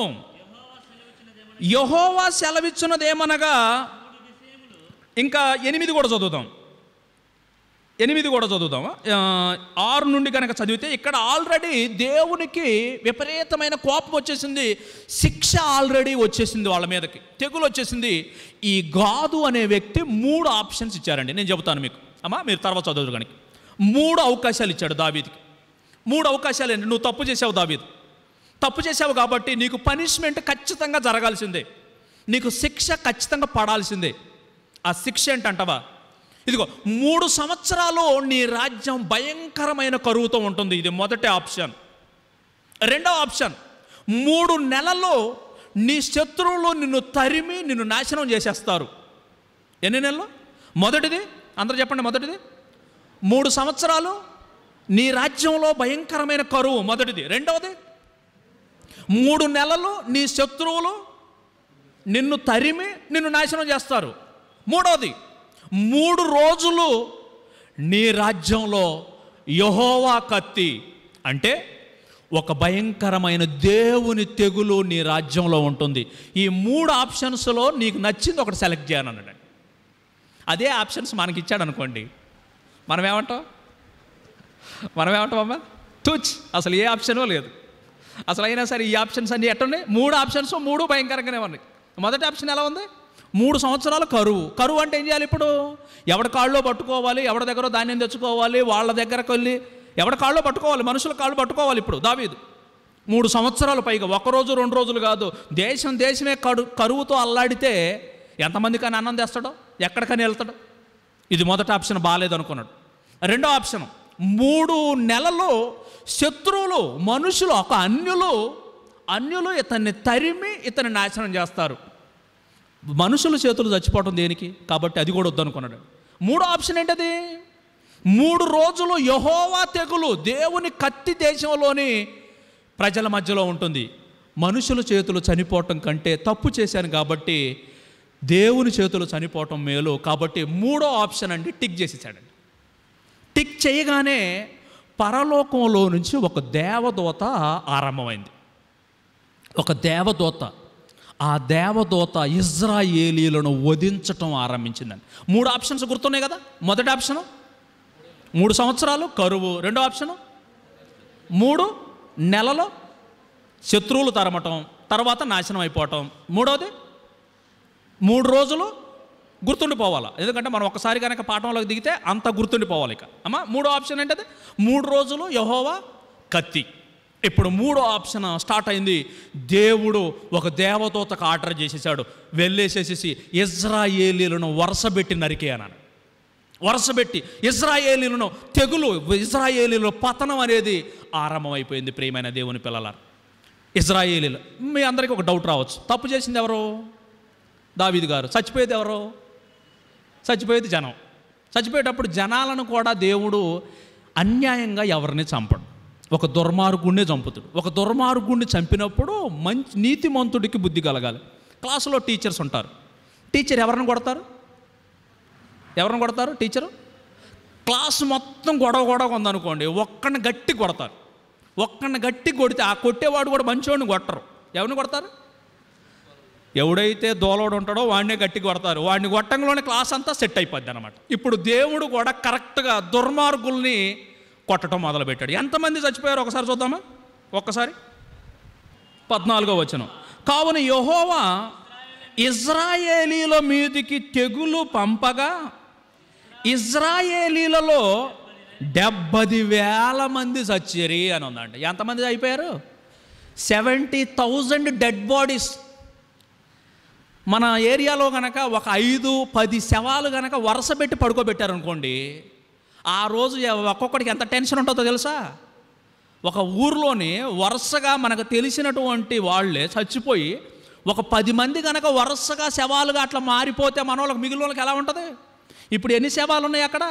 యహోవా సెలవిచ్చున్నదేమనగా ఇంకా ఎనిమిది కూడా చదువుదాం ఎనిమిది కూడా చదువుదాం ఆ, ఆరు నుండి కనుక చదివితే ఇక్కడ ఆల్రెడీ దేవునికి విపరీతమైన కోపం వచ్చేసింది శిక్ష ఆల్రెడీ వచ్చేసింది వాళ్ళ మీదకి తెగులు వచ్చేసింది ఈ గాదు అనే వ్యక్తి మూడు ఆప్షన్స్ ఇచ్చారండి నేను చెబుతాను మీకు అమ్మా మీరు తర్వాత చదువురు కానీ మూడు అవకాశాలు ఇచ్చాడు దావీదికి మూడు అవకాశాలు ఏంటి నువ్వు తప్పు చేసావు దావీదు తప్పు చేసావు కాబట్టి నీకు పనిష్మెంట్ ఖచ్చితంగా జరగాల్సిందే నీకు శిక్ష ఖచ్చితంగా పడాల్సిందే ఆ శిక్ష ఏంటంటవా ఇదిగో మూడు సంవత్సరాలు నీ రాజ్యం భయంకరమైన కరువుతో ఉంటుంది ఇది మొదటి ఆప్షన్ రెండవ ఆప్షన్ మూడు నెలల్లో నీ శత్రువులు నిన్ను తరిమి నిన్ను నాశనం చేసేస్తారు ఎన్ని నెలలు మొదటిది అందరూ చెప్పండి మొదటిది మూడు సంవత్సరాలు నీ రాజ్యంలో భయంకరమైన కరువు మొదటిది రెండవది మూడు నెలలు నీ శత్రువులు నిన్ను తరిమి నిన్ను నాశనం చేస్తారు మూడవది మూడు రోజులు నీ రాజ్యంలో యహోవా కత్తి అంటే ఒక భయంకరమైన దేవుని తెగులు నీ రాజ్యంలో ఉంటుంది ఈ మూడు ఆప్షన్స్లో నీకు నచ్చింది ఒకటి సెలెక్ట్ చేయనన్నాడు అదే ఆప్షన్స్ మనకి ఇచ్చాడు అనుకోండి మనం ఏమంటాం మనం ఏమంటాం అమ్మా టూచ్ అసలు ఏ ఆప్షనో లేదు అసలు అయినా సరే ఈ ఆప్షన్స్ అన్నీ ఎట్టున్నాయి మూడు ఆప్షన్స్ మూడు భయంకరంగానే ఉన్నాయి మొదటి ఆప్షన్ ఎలా ఉంది మూడు సంవత్సరాలు కరువు కరువు అంటే ఏం చేయాలి ఇప్పుడు ఎవడి కాళ్ళలో పట్టుకోవాలి ఎవరి దగ్గర ధాన్యం తెచ్చుకోవాలి వాళ్ళ దగ్గరకు వెళ్ళి ఎవడి కాళ్ళలో పట్టుకోవాలి మనుషుల కాళ్ళు పట్టుకోవాలి ఇప్పుడు దావీదు మూడు సంవత్సరాలు పైగా ఒక రోజు రెండు రోజులు కాదు దేశం దేశమే కడు కరువుతో అల్లాడితే ఎంతమందికని అన్నం తెస్తాడో ఎక్కడికని వెళ్తాడో ఇది మొదటి ఆప్షన్ బాగాలేదనుకున్నాడు రెండో ఆప్షన్ మూడు నెలలు శత్రువులు మనుషులు ఒక అన్యులు అన్యులు ఇతన్ని తరిమి ఇతన్ని నాశనం చేస్తారు మనుషుల చేతులు చచ్చిపోవటం దేనికి కాబట్టి అది కూడా వద్దనుకున్నాడు మూడో ఆప్షన్ ఏంటది మూడు రోజులు యహోవా తెగులు దేవుని కత్తి దేశంలోని ప్రజల మధ్యలో ఉంటుంది మనుషుల చేతులు చనిపోవటం కంటే తప్పు చేశాను కాబట్టి దేవుని చేతులు చనిపోవటం మేలు కాబట్టి మూడో ఆప్షన్ అండి టిక్ చేసేసాడండి టిక్ చేయగానే పరలోకంలో నుంచి ఒక దేవదూత ఆరంభమైంది ఒక దేవదూత ఆ దేవదూత ఇజ్రాయేలీలను వధించటం ఆరంభించిందండి మూడు ఆప్షన్స్ గుర్తున్నాయి కదా మొదటి ఆప్షను మూడు సంవత్సరాలు కరువు రెండో ఆప్షను మూడు నెలలు శత్రువులు తరమటం తర్వాత నాశనం అయిపోవటం మూడవది మూడు రోజులు గుర్తుండిపోవాలి ఎందుకంటే మనం ఒకసారి కనుక పాఠంలోకి దిగితే అంత గుర్తుండిపోవాలి ఇక అమ్మా మూడో ఆప్షన్ ఏంటది మూడు రోజులు యహోవా కత్తి ఇప్పుడు మూడో ఆప్షన్ స్టార్ట్ అయింది దేవుడు ఒక దేవదూతకు ఆర్డర్ చేసేసాడు వెళ్ళేసేసేసి ఇజ్రాయేలీలను వరుసబెట్టి నరికే అన్నాడు వరుసబెట్టి ఇజ్రాయేలీలను తెగులు ఇజ్రాయేలీల పతనం అనేది ఆరంభమైపోయింది ప్రియమైన దేవుని పిల్లల ఇజ్రాయేలీలు మీ అందరికీ ఒక డౌట్ రావచ్చు తప్పు చేసింది ఎవరు దావీదు గారు చచ్చిపోయేది ఎవరు చచ్చిపోయేది జనం చచ్చిపోయేటప్పుడు జనాలను కూడా దేవుడు అన్యాయంగా ఎవరిని చంపడు ఒక దుర్మార్గుణ్ణి చంపుతాడు ఒక దుర్మార్గుణ్ణి చంపినప్పుడు మంచి నీతిమంతుడికి బుద్ధి కలగాలి క్లాసులో టీచర్స్ ఉంటారు టీచర్ ఎవరిని కొడతారు ఎవరిని కొడతారు టీచరు క్లాస్ మొత్తం గొడవ గొడవ ఉందనుకోండి ఒక్కడిని గట్టి కొడతారు ఒక్కడిని గట్టి కొడితే ఆ కొట్టేవాడు కూడా మంచివాడిని కొట్టరు ఎవరిని కొడతారు ఎవడైతే దోలోడు ఉంటాడో వాడినే గట్టి కొడతారు వాడిని కొట్టంలోనే క్లాస్ అంతా సెట్ అయిపోద్ది అనమాట ఇప్పుడు దేవుడు కూడా కరెక్ట్గా దుర్మార్గుల్ని కొట్టడం మొదలుపెట్టాడు ఎంతమంది చచ్చిపోయారు ఒకసారి చూద్దామా ఒక్కసారి పద్నాలుగో వచనం కావున యహోవా ఇజ్రాయేలీల మీదికి తెగులు పంపగా ఇజ్రాయేలీలలో డెబ్బది వేల మంది చచ్చిరి అని ఉందండి ఎంతమంది అయిపోయారు సెవెంటీ థౌజండ్ డెడ్ బాడీస్ మన ఏరియాలో కనుక ఒక ఐదు పది శవాలు కనుక వరుస పెట్టి పడుకోబెట్టారు అనుకోండి ఆ రోజు ఎవ- ఒక్కొక్కడికి ఎంత టెన్షన్ ఉంటుందో తెలుసా ఒక ఊర్లోని వరుసగా మనకు తెలిసినటువంటి వాళ్ళే చచ్చిపోయి ఒక పది మంది కనుక వరుసగా శవాలుగా అట్లా మారిపోతే మన వాళ్ళకి మిగిలిన వాళ్ళకి ఎలా ఉంటుంది ఇప్పుడు ఎన్ని శవాలు ఉన్నాయి అక్కడ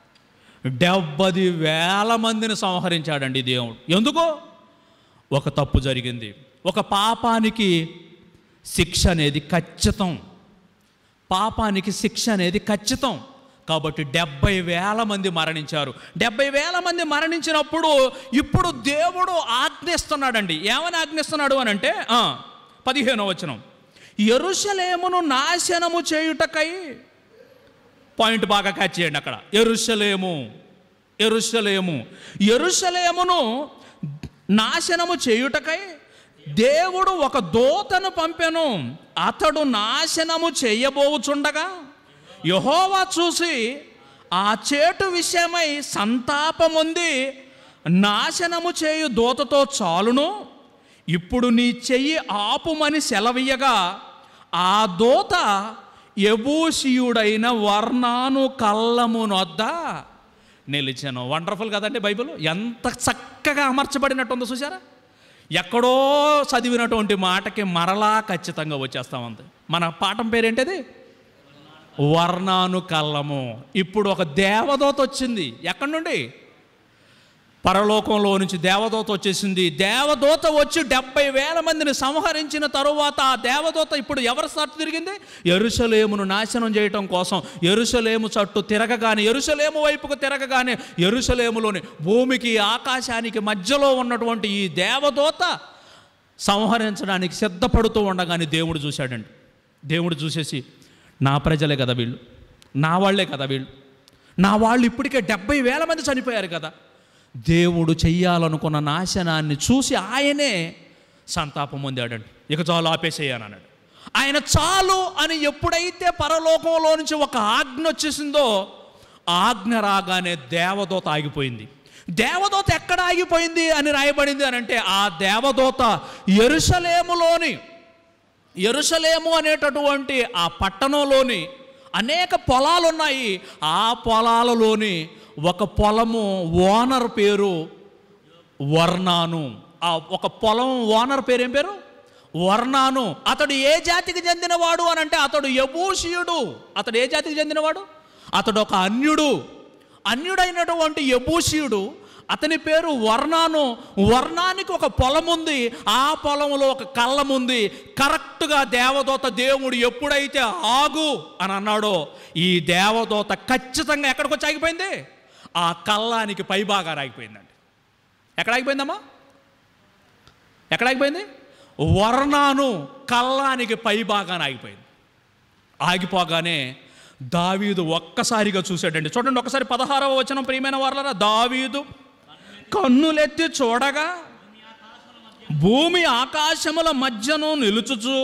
డెబ్బది వేల మందిని సంహరించాడండి దేవుడు ఎందుకు ఒక తప్పు జరిగింది ఒక పాపానికి శిక్ష అనేది ఖచ్చితం పాపానికి శిక్ష అనేది ఖచ్చితం కాబట్టి డెబ్బై వేల మంది మరణించారు డెబ్బై వేల మంది మరణించినప్పుడు ఇప్పుడు దేవుడు ఆజ్ఞిస్తున్నాడండి ఏమని ఆజ్ఞిస్తున్నాడు అని అంటే ఆ, పదిహేనో వచనం ఎరుషలేమును నాశనము చేయుటకై పాయింట్ బాగా క్యాచ్ చేయండి అక్కడ ఎరుషలేము ఎరుషలేము ఎరుషలేమును నాశనము చేయుటకై దేవుడు ఒక దూతను పంపెను అతడు నాశనము చేయబోచుండగా యహోవా చూసి ఆ చేటు విషయమై సంతాపముంది నాశనము చేయు దూతతో చాలును ఇప్పుడు నీ చెయ్యి ఆపుమని సెలవీయగా ఆ దూత ఎబూషియుడైన వర్ణాను కళ్ళమునొద్ద నిలిచాను వండర్ఫుల్ కదండి బైబిల్ ఎంత చక్కగా అమర్చబడినట్టుందో చూసారా ఎక్కడో చదివినటువంటి మాటకి మరలా ఖచ్చితంగా వచ్చేస్తా ఉంది మన పాఠం పేరేంటిది వర్ణాను కళ్ళము ఇప్పుడు ఒక దేవదూత వచ్చింది ఎక్కడి నుండి పరలోకంలో నుంచి దేవదూత వచ్చేసింది దేవదూత వచ్చి డెబ్బై వేల మందిని సంహరించిన తరువాత ఆ దేవదూత ఇప్పుడు ఎవరి సట్టు తిరిగింది ఎరుసలేమును నాశనం చేయటం కోసం ఎరుసలేము చట్టు తిరగగానే ఎరుసలేము వైపుకు తిరగగానే ఎరుసలేములోని భూమికి ఆకాశానికి మధ్యలో ఉన్నటువంటి ఈ దేవదూత సంహరించడానికి సిద్ధపడుతూ ఉండగానే దేవుడు చూశాడండి దేవుడు చూసేసి నా ప్రజలే కదా వీళ్ళు నా వాళ్ళే కదా వీళ్ళు నా వాళ్ళు ఇప్పటికే డెబ్బై వేల మంది చనిపోయారు కదా దేవుడు చెయ్యాలనుకున్న నాశనాన్ని చూసి ఆయనే సంతాపం పొందాడండి ఇక చాలు ఆపేసేయని అన్నాడు ఆయన చాలు అని ఎప్పుడైతే పరలోకంలో నుంచి ఒక ఆజ్ఞ వచ్చేసిందో ఆజ్ఞ రాగానే దేవదూత ఆగిపోయింది దేవదూత ఎక్కడ ఆగిపోయింది అని రాయబడింది అని అంటే ఆ దేవదూత ఎరుసలేములోని ఎరుసలేము అనేటటువంటి ఆ పట్టణంలోని అనేక పొలాలు ఉన్నాయి ఆ పొలాలలోని ఒక పొలము ఓనర్ పేరు వర్ణాను ఆ ఒక పొలం ఓనర్ పేరు ఏం పేరు వర్ణాను అతడు ఏ జాతికి చెందినవాడు అని అంటే అతడు యబూషియుడు అతడు ఏ జాతికి చెందినవాడు అతడు ఒక అన్యుడు అన్యుడైనటువంటి యబూషియుడు అతని పేరు వర్ణాను వర్ణానికి ఒక పొలం ఉంది ఆ పొలంలో ఒక కళ్ళం ఉంది కరెక్ట్గా దేవదూత దేవుడు ఎప్పుడైతే ఆగు అని అన్నాడో ఈ దేవదూత ఖచ్చితంగా ఎక్కడికి వచ్చి ఆగిపోయింది ఆ కళ్ళానికి పైభాగా ఆగిపోయిందండి ఎక్కడ ఆగిపోయిందమ్మా ఎక్కడ ఆగిపోయింది వర్ణాను కళ్ళానికి పైభాగాన ఆగిపోయింది ఆగిపోగానే దావీదు ఒక్కసారిగా చూశాడండి చూడండి ఒకసారి పదహారవ వచనం ప్రియమైన వాళ్ళరా దావీదు కన్నులెత్తి చూడగా భూమి ఆకాశముల మధ్యను నిలుచుచు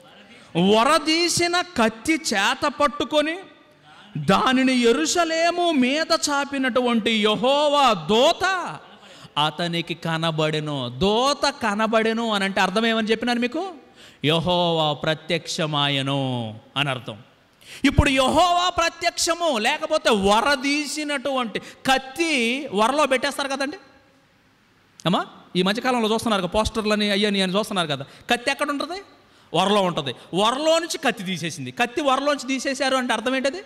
వరదీసిన కత్తి చేత పట్టుకొని దానిని ఎరుసలేము మీద చాపినటువంటి యహోవా దోత అతనికి కనబడెను దోత కనబడెను అని అంటే అర్థం ఏమని చెప్పినాను మీకు యహోవా ప్రత్యక్షమాయను అని అర్థం ఇప్పుడు యహోవా ప్రత్యక్షము లేకపోతే వరదీసినటువంటి కత్తి వరలో పెట్టేస్తారు కదండి అమ్మా ఈ మధ్యకాలంలో చూస్తున్నారు కదా పోస్టర్లని అయ్యని అని చూస్తున్నారు కదా కత్తి ఎక్కడ ఉంటుంది వరలో ఉంటుంది వరలో నుంచి కత్తి తీసేసింది కత్తి వరలోంచి తీసేశారు అంటే అర్థం ఏంటది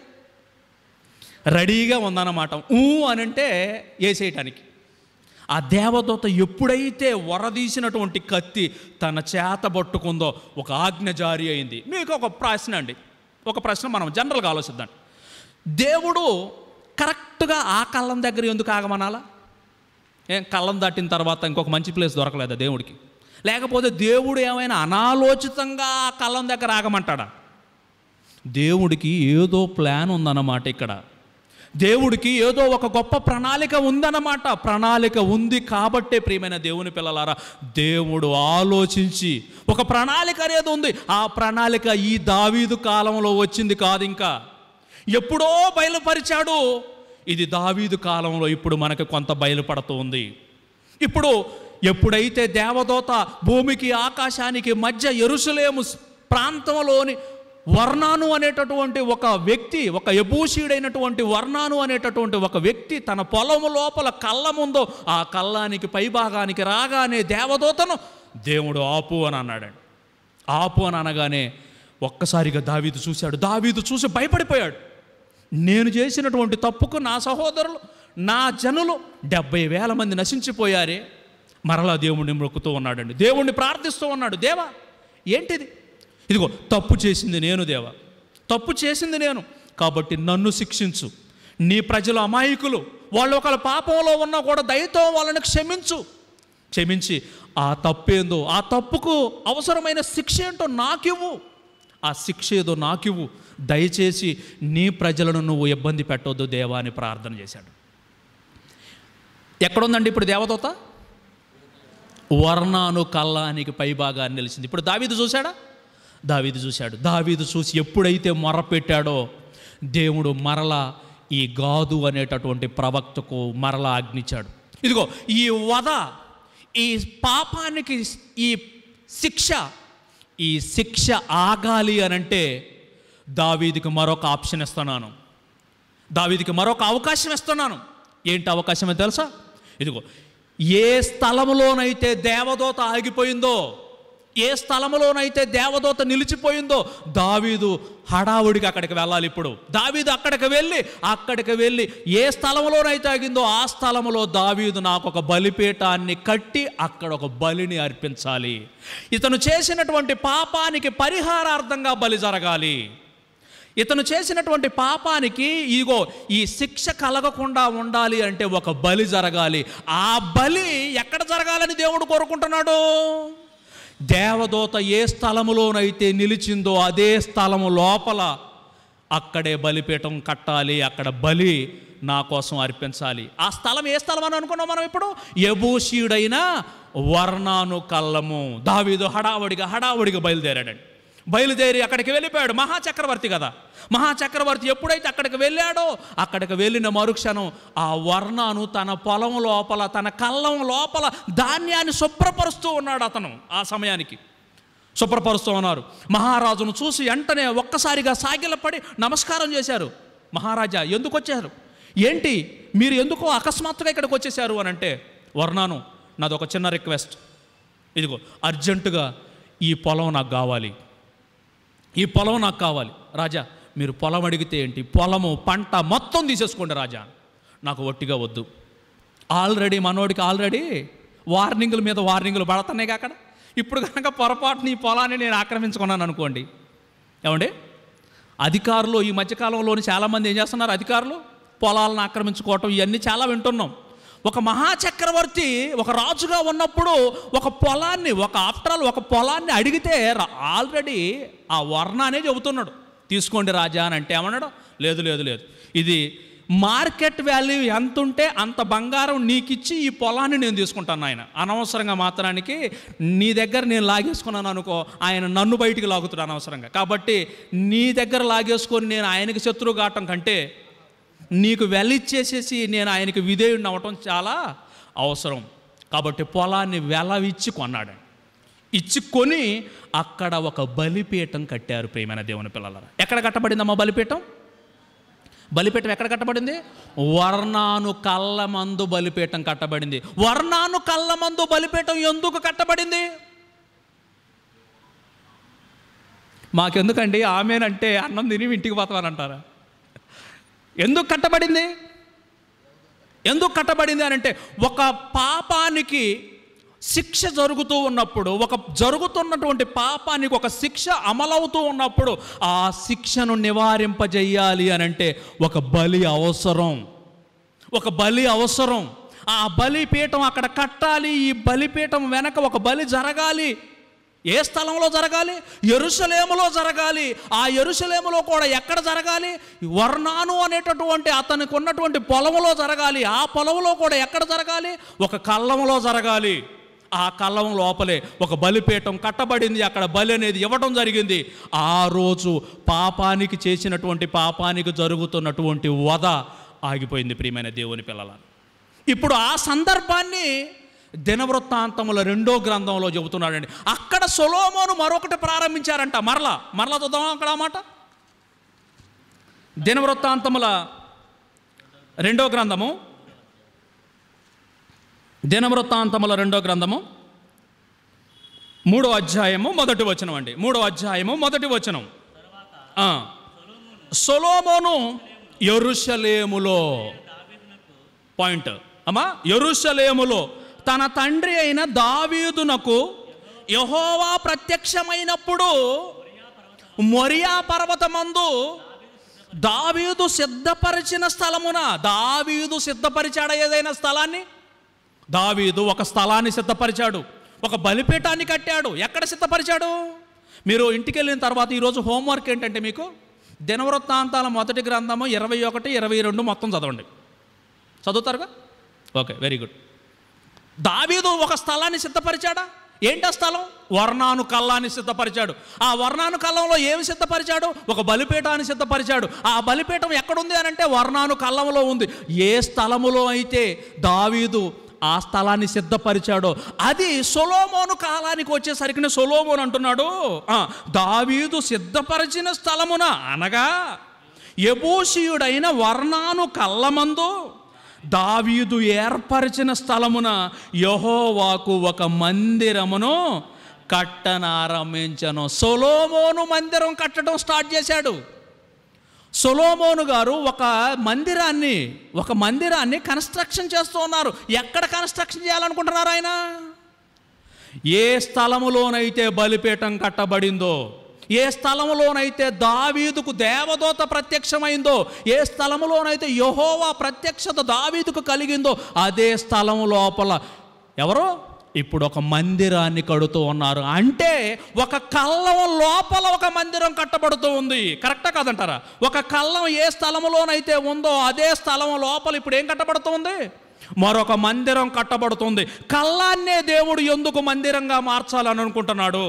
రెడీగా ఉందన్నమాట ఊ అని అంటే వేసేయటానికి ఆ దేవదూత ఎప్పుడైతే వరదీసినటువంటి కత్తి తన చేత పట్టుకుందో ఒక ఆజ్ఞ జారీ అయింది మీకు ఒక ప్రశ్న అండి ఒక ప్రశ్న మనం జనరల్గా ఆలోచిద్దాం దేవుడు కరెక్ట్గా ఆ కళ్ళం దగ్గర ఎందుకు ఆగమనాలా ఏం కళ్ళం దాటిన తర్వాత ఇంకొక మంచి ప్లేస్ దొరకలేదా దేవుడికి లేకపోతే దేవుడు ఏమైనా అనాలోచితంగా ఆ కళ్ళం దగ్గర ఆగమంటాడా దేవుడికి ఏదో ప్లాన్ ఉందన్నమాట ఇక్కడ దేవుడికి ఏదో ఒక గొప్ప ప్రణాళిక ఉందన్నమాట ప్రణాళిక ఉంది కాబట్టే ప్రియమైన దేవుని పిల్లలారా దేవుడు ఆలోచించి ఒక ప్రణాళిక అనేది ఉంది ఆ ప్రణాళిక ఈ దావీదు కాలంలో వచ్చింది కాదు ఇంకా ఎప్పుడో బయలుపరిచాడు ఇది దావీదు కాలంలో ఇప్పుడు మనకు కొంత బయలుపడుతూ ఉంది ఇప్పుడు ఎప్పుడైతే దేవదూత భూమికి ఆకాశానికి మధ్య ఎరుసలేము ప్రాంతంలోని వర్ణాను అనేటటువంటి ఒక వ్యక్తి ఒక ఎబూషీడైనటువంటి వర్ణాను అనేటటువంటి ఒక వ్యక్తి తన పొలము లోపల కళ్ళ ముందో ఆ కళ్ళానికి పైభాగానికి రాగానే దేవదూతను దేవుడు ఆపు అని అన్నాడండి ఆపు అని అనగానే ఒక్కసారిగా దావీదు చూశాడు దావీదు చూసి భయపడిపోయాడు నేను చేసినటువంటి తప్పుకు నా సహోదరులు నా జనులు డెబ్బై వేల మంది నశించిపోయారే మరలా దేవుణ్ణి మొక్కుతూ ఉన్నాడండి దేవుణ్ణి ప్రార్థిస్తూ ఉన్నాడు దేవా ఏంటిది ఇదిగో తప్పు చేసింది నేను దేవా తప్పు చేసింది నేను కాబట్టి నన్ను శిక్షించు నీ ప్రజలు అమాయకులు వాళ్ళు ఒకళ్ళ పాపంలో ఉన్నా కూడా దయతో వాళ్ళని క్షమించు క్షమించి ఆ తప్పేందో ఆ తప్పుకు అవసరమైన శిక్ష ఏంటో నాకివ్వు ఆ శిక్ష ఏదో నాకివ్వు దయచేసి నీ ప్రజలను నువ్వు ఇబ్బంది పెట్టొద్దు దేవా అని ప్రార్థన చేశాడు ఎక్కడుందండి ఇప్పుడు దేవదూత వర్ణాను కల్లానికి పైభాగాన్ని నిలిచింది ఇప్పుడు దావీదు చూశాడా దావీదు చూశాడు దావీదు చూసి ఎప్పుడైతే మొరపెట్టాడో దేవుడు మరలా ఈ గాదు అనేటటువంటి ప్రవక్తకు మరలా ఆజ్ఞించాడు ఇదిగో ఈ వధ ఈ పాపానికి ఈ శిక్ష ఈ శిక్ష ఆగాలి అనంటే దావీదికి మరొక ఆప్షన్ ఇస్తున్నాను దావీదికి మరొక అవకాశం ఇస్తున్నాను ఏంటి అవకాశమో తెలుసా ఇదిగో ఏ స్థలములోనైతే దేవదూత ఆగిపోయిందో ఏ స్థలములోనైతే దేవదూత నిలిచిపోయిందో దావీదు హడావుడికి అక్కడికి వెళ్ళాలి ఇప్పుడు దావీదు అక్కడికి వెళ్ళి అక్కడికి వెళ్ళి ఏ స్థలంలోనైతే ఆగిందో ఆ స్థలములో దావీదు నాకు ఒక బలిపీఠాన్ని కట్టి అక్కడ ఒక బలిని అర్పించాలి ఇతను చేసినటువంటి పాపానికి పరిహారార్థంగా బలి జరగాలి ఇతను చేసినటువంటి పాపానికి ఇగో ఈ శిక్ష కలగకుండా ఉండాలి అంటే ఒక బలి జరగాలి ఆ బలి ఎక్కడ జరగాలని దేవుడు కోరుకుంటున్నాడు దేవదూత ఏ స్థలములోనైతే నిలిచిందో అదే స్థలము లోపల అక్కడే బలిపీఠం కట్టాలి అక్కడ బలి నా కోసం అర్పించాలి ఆ స్థలం ఏ స్థలం అని అనుకున్నాం మనం ఇప్పుడు ఎబూషీయుడైన వర్ణాను కల్లము దావీదు హడావుడిగా హడావుడిగా బయలుదేరాడండి బయలుదేరి అక్కడికి వెళ్ళిపోయాడు మహాచక్రవర్తి కదా మహాచక్రవర్తి ఎప్పుడైతే అక్కడికి వెళ్ళాడో అక్కడికి వెళ్ళిన మరుక్షణం ఆ వర్ణాను తన పొలం లోపల తన కళ్ళం లోపల ధాన్యాన్ని శుభ్రపరుస్తూ ఉన్నాడు అతను ఆ సమయానికి శుభ్రపరుస్తూ ఉన్నారు మహారాజును చూసి వెంటనే ఒక్కసారిగా సాగిలపడి నమస్కారం చేశారు మహారాజా ఎందుకు వచ్చారు ఏంటి మీరు ఎందుకో అకస్మాత్తుగా ఇక్కడికి వచ్చేసారు అని అంటే వర్ణాను నాది ఒక చిన్న రిక్వెస్ట్ ఇదిగో అర్జెంటుగా ఈ పొలం నాకు కావాలి ఈ పొలం నాకు కావాలి రాజా మీరు పొలం అడిగితే ఏంటి పొలము పంట మొత్తం తీసేసుకోండి రాజా నాకు ఒట్టిగా వద్దు ఆల్రెడీ మనోడికి ఆల్రెడీ వార్నింగుల మీద వార్నింగులు పడుతున్నాయి అక్కడ ఇప్పుడు కనుక పొరపాటుని ఈ పొలాన్ని నేను ఆక్రమించుకున్నాను అనుకోండి ఏమండి అధికారులు ఈ మధ్యకాలంలోని చాలామంది ఏం చేస్తున్నారు అధికారులు పొలాలను ఆక్రమించుకోవటం ఇవన్నీ చాలా వింటున్నాం ఒక మహాచక్రవర్తి ఒక రాజుగా ఉన్నప్పుడు ఒక పొలాన్ని ఒక ఆఫ్టర్ ఆల్ ఒక పొలాన్ని అడిగితే రా- ఆల్రెడీ ఆ వర్ణానే చెబుతున్నాడు తీసుకోండి రాజా అని అంటే ఏమన్నాడు లేదు లేదు లేదు ఇది మార్కెట్ వాల్యూ ఎంత ఉంటే అంత బంగారం నీకిచ్చి ఈ పొలాన్ని నేను తీసుకుంటాను ఆయన అనవసరంగా మాత్రానికి నీ దగ్గర నేను లాగేసుకున్నాను అనుకో ఆయన నన్ను బయటికి లాగుతాడు అనవసరంగా కాబట్టి నీ దగ్గర లాగేసుకొని నేను ఆయనకి శత్రువు కావటం కంటే నీకు వెలిచ్చేసేసి నేను ఆయనకి విధేయుడిని అవ్వటం చాలా అవసరం కాబట్టి పొలాన్ని వెల ఇచ్చి కొన్నాడు ఇచ్చి కొని అక్కడ ఒక బలిపీఠం కట్టారు ప్రియమైన దేవుని పిల్లల ఎక్కడ కట్టబడిందమ్మా బలిపీఠం బలిపీఠం ఎక్కడ కట్టబడింది వర్ణాను కళ్ళమందు బలిపీఠం కట్టబడింది వర్ణాను కళ్ళమందు బలిపీఠం ఎందుకు కట్టబడింది మాకెందుకండి ఆమెనంటే అన్నం తిని ఇంటికి పోతామని అంటారా ఎందుకు కట్టబడింది ఎందుకు కట్టబడింది అని అంటే ఒక పాపానికి శిక్ష జరుగుతూ ఉన్నప్పుడు ఒక జరుగుతున్నటువంటి పాపానికి ఒక శిక్ష అమలవుతూ ఉన్నప్పుడు ఆ శిక్షను నివారింపజేయాలి అని అంటే ఒక బలి అవసరం ఒక బలి అవసరం ఆ బలిపీఠం అక్కడ కట్టాలి ఈ బలిపీఠం వెనక ఒక బలి జరగాలి ఏ స్థలంలో జరగాలి ఎరుసలేములో జరగాలి ఆ ఎరుసలేములో కూడా ఎక్కడ జరగాలి వర్ణాను అనేటటువంటి అతనికి ఉన్నటువంటి పొలంలో జరగాలి ఆ పొలంలో కూడా ఎక్కడ జరగాలి ఒక కళ్ళంలో జరగాలి ఆ కళ్ళం లోపలే ఒక బలిపీఠం కట్టబడింది అక్కడ బలి అనేది ఇవ్వడం జరిగింది ఆ రోజు పాపానికి చేసినటువంటి పాపానికి జరుగుతున్నటువంటి వధ ఆగిపోయింది ప్రియమైన దేవుని పిల్లల ఇప్పుడు ఆ సందర్భాన్ని దినవృత్తాంతముల రెండో గ్రంథంలో చెబుతున్నాడండి అక్కడ సొలోమోను మరొకటి ప్రారంభించారంట మరలా మరలా చూద్దాం అక్కడ ఆ మాట దినవృత్తాంతముల రెండో గ్రంథము దినవృత్తాంతముల రెండో గ్రంథము మూడో అధ్యాయము మొదటి వచనం అండి మూడో అధ్యాయము మొదటి వచనం ఆ. సొలోమోను ఎరుషలేములో పాయింట్ అమ్మా ఎరుషలేములో తన తండ్రి అయిన దావీదునకు యహోవా ప్రత్యక్షమైనప్పుడు మొరియా పర్వతమందు దావీదు సిద్ధపరిచిన స్థలమున దావీదు సిద్ధపరిచాడా ఏదైనా స్థలాన్ని దావీదు ఒక స్థలాన్ని సిద్ధపరిచాడు ఒక బలిపీఠాన్ని కట్టాడు ఎక్కడ సిద్ధపరిచాడు మీరు ఇంటికి వెళ్ళిన తర్వాత ఈరోజు హోంవర్క్ ఏంటంటే మీకు దినవృత్తాంతాల మొదటి గ్రంథము ఇరవై ఒకటి ఇరవై రెండు మొత్తం చదవండి చదువుతారుగా ఓకే వెరీ గుడ్ దావీదు ఒక స్థలాన్ని సిద్ధపరిచాడా ఏంటి ఆ స్థలం వర్ణాను కల్లాన్ని సిద్ధపరిచాడు ఆ వర్ణాను కల్లంలో ఏమి సిద్ధపరిచాడు ఒక బలిపీఠాన్ని సిద్ధపరిచాడు ఆ బలిపీఠం ఎక్కడుంది అని అంటే వర్ణాను కల్లంలో ఉంది ఏ స్థలములో అయితే దావీదు ఆ స్థలాన్ని సిద్ధపరిచాడో అది సొలోమోను కాలానికి వచ్చేసరికి సొలోమోను అంటున్నాడు "ఆ, దావీదు సిద్ధపరిచిన స్థలమున అనగా ఎబూషియుడైన వర్ణాను కళ్ళమందు దావీదు ఏర్పరిచిన స్థలమున యహోవాకు ఒక మందిరమును కట్టనారంభించను సొలోమోను మందిరం కట్టడం స్టార్ట్ చేశాడు సొలోమోను గారు ఒక మందిరాన్ని ఒక మందిరాన్ని కన్స్ట్రక్షన్ చేస్తూ ఉన్నారు ఎక్కడ కన్స్ట్రక్షన్ చేయాలనుకుంటున్నారు ఆయన ఏ స్థలములోనైతే బలిపీఠం కట్టబడిందో ఏ స్థలములోనైతే దావీదుకు దేవదూత ప్రత్యక్షమైందో ఏ స్థలములోనైతే యహోవా ప్రత్యక్షత దావీదుకు కలిగిందో అదే స్థలం లోపల ఎవరు ఇప్పుడు ఒక మందిరాన్ని కడుతూ ఉన్నారు అంటే ఒక కళ్ళం లోపల ఒక మందిరం కట్టబడుతూ ఉంది కరెక్టా కాదంటారా ఒక కళ్ళం ఏ స్థలములోనైతే ఉందో అదే స్థలం లోపల ఇప్పుడు ఏం కట్టబడుతుంది మరొక మందిరం కట్టబడుతుంది కళ్ళాన్నే దేవుడు ఎందుకు మందిరంగా మార్చాలని అనుకుంటున్నాడు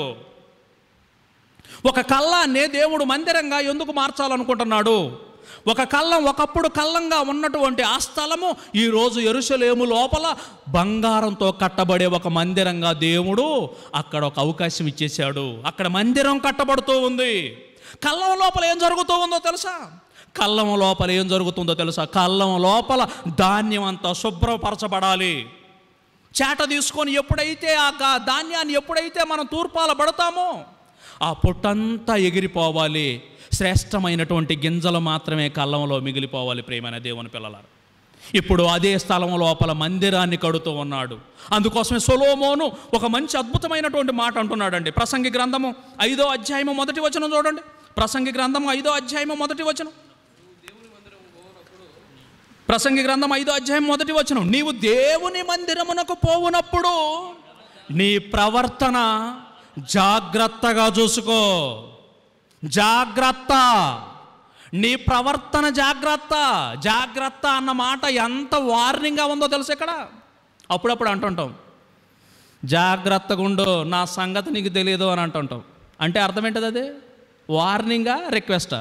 ఒక కళ్ళాన్నే దేవుడు మందిరంగా ఎందుకు మార్చాలనుకుంటున్నాడు ఒక కళ్ళం ఒకప్పుడు కళ్ళంగా ఉన్నటువంటి ఆ స్థలము ఈరోజు ఎరుసలేము లోపల బంగారంతో కట్టబడే ఒక మందిరంగా దేవుడు అక్కడ ఒక అవకాశం ఇచ్చేశాడు అక్కడ మందిరం కట్టబడుతూ ఉంది కళ్ళం లోపల ఏం జరుగుతూ ఉందో తెలుసా కళ్ళం లోపల ఏం జరుగుతుందో తెలుసా కళ్ళం లోపల ధాన్యం అంతా శుభ్రపరచబడాలి చేట తీసుకొని ఎప్పుడైతే ఆ గా- ధాన్యాన్ని ఎప్పుడైతే మనం తూర్పాల పడతామో ఆ పొట్టంతా ఎగిరిపోవాలి శ్రేష్టమైనటువంటి గింజలు మాత్రమే కళ్ళంలో మిగిలిపోవాలి ప్రేమైన దేవుని పిల్లలారు ఇప్పుడు అదే స్థలం లోపల మందిరాన్ని కడుతూ ఉన్నాడు అందుకోసమే సొలోమోను ఒక మంచి అద్భుతమైనటువంటి మాట అంటున్నాడండి ప్రసంగి గ్రంథము ఐదో అధ్యాయము మొదటి వచనం చూడండి ప్రసంగి గ్రంథము ఐదో అధ్యాయము మొదటి వచనం ప్రసంగి గ్రంథం ఐదో అధ్యాయం మొదటి వచనం నీవు దేవుని మందిరమునకు పోవునప్పుడు నీ ప్రవర్తన జాగ్రత్తగా చూసుకో జాగ్రత్త నీ ప్రవర్తన జాగ్రత్త జాగ్రత్త అన్న మాట ఎంత వార్నింగ్గా ఉందో తెలుసు ఇక్కడ అప్పుడప్పుడు అంటుంటాం జాగ్రత్తగా ఉండు నా సంగతి నీకు తెలియదు అని అంటుంటాం అంటే అర్థం ఏంటది అది వార్నింగా రిక్వెస్టా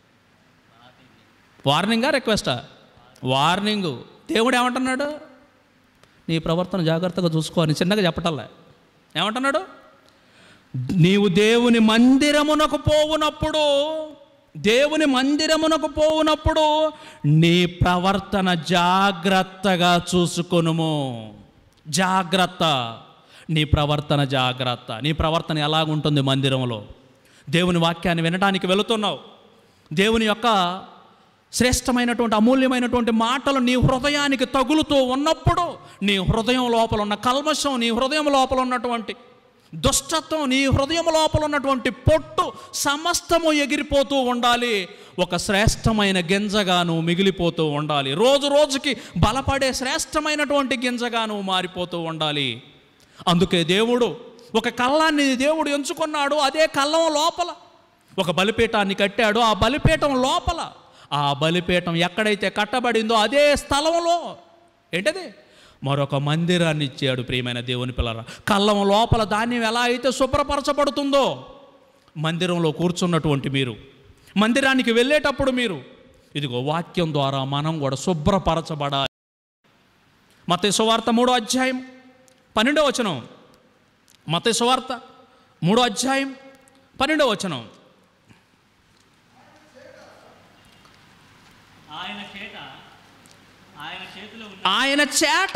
వార్నింగా రిక్వెస్టా వార్నింగు దేవుడు ఏమంటున్నాడు నీ ప్రవర్తన జాగ్రత్తగా చూసుకో అని చిన్నగా చెప్పటల్లా ఏమంటున్నాడు నీవు దేవుని మందిరమునకు పోవునప్పుడు దేవుని మందిరమునకు పోవునప్పుడు నీ ప్రవర్తన జాగ్రత్తగా చూసుకొనుము జాగ్రత్త నీ ప్రవర్తన జాగ్రత్త నీ ప్రవర్తన ఎలాగుంటుంది మందిరంలో దేవుని వాక్యాన్ని వినడానికి వెళుతున్నావు దేవుని యొక్క శ్రేష్టమైనటువంటి అమూల్యమైనటువంటి మాటలు నీ హృదయానికి తగులుతూ ఉన్నప్పుడు నీ హృదయం లోపల ఉన్న కల్మషం నీ హృదయం లోపల ఉన్నటువంటి దుష్టత్వం నీ హృదయం లోపల ఉన్నటువంటి పొట్టు సమస్తము ఎగిరిపోతూ ఉండాలి ఒక శ్రేష్టమైన గింజగా నువ్వు మిగిలిపోతూ ఉండాలి రోజు రోజుకి బలపడే శ్రేష్టమైనటువంటి గింజగా నువ్వు మారిపోతూ ఉండాలి అందుకే దేవుడు ఒక కళ్ళాన్ని దేవుడు ఎంచుకున్నాడు అదే కళ్ళం లోపల ఒక బలిపీఠాన్ని కట్టాడు ఆ బలిపీఠం లోపల ఆ బలిపీఠం ఎక్కడైతే కట్టబడిందో అదే స్థలంలో ఏంటది మరొక మందిరాన్ని ఇచ్చాడు ప్రియమైన దేవుని పిల్లరా కళ్ళం లోపల ధాన్యం ఎలా అయితే శుభ్రపరచబడుతుందో మందిరంలో కూర్చున్నటువంటి మీరు మందిరానికి వెళ్ళేటప్పుడు మీరు ఇదిగో వాక్యం ద్వారా మనం కూడా శుభ్రపరచబడాలి మత సువార్త మూడో అధ్యాయం పన్నెండో వచనం మత సువార్త మూడో అధ్యాయం పన్నెండో వచనం ఆయన చేత ఆయన చేతిలో ఉన్న ఆయన చేట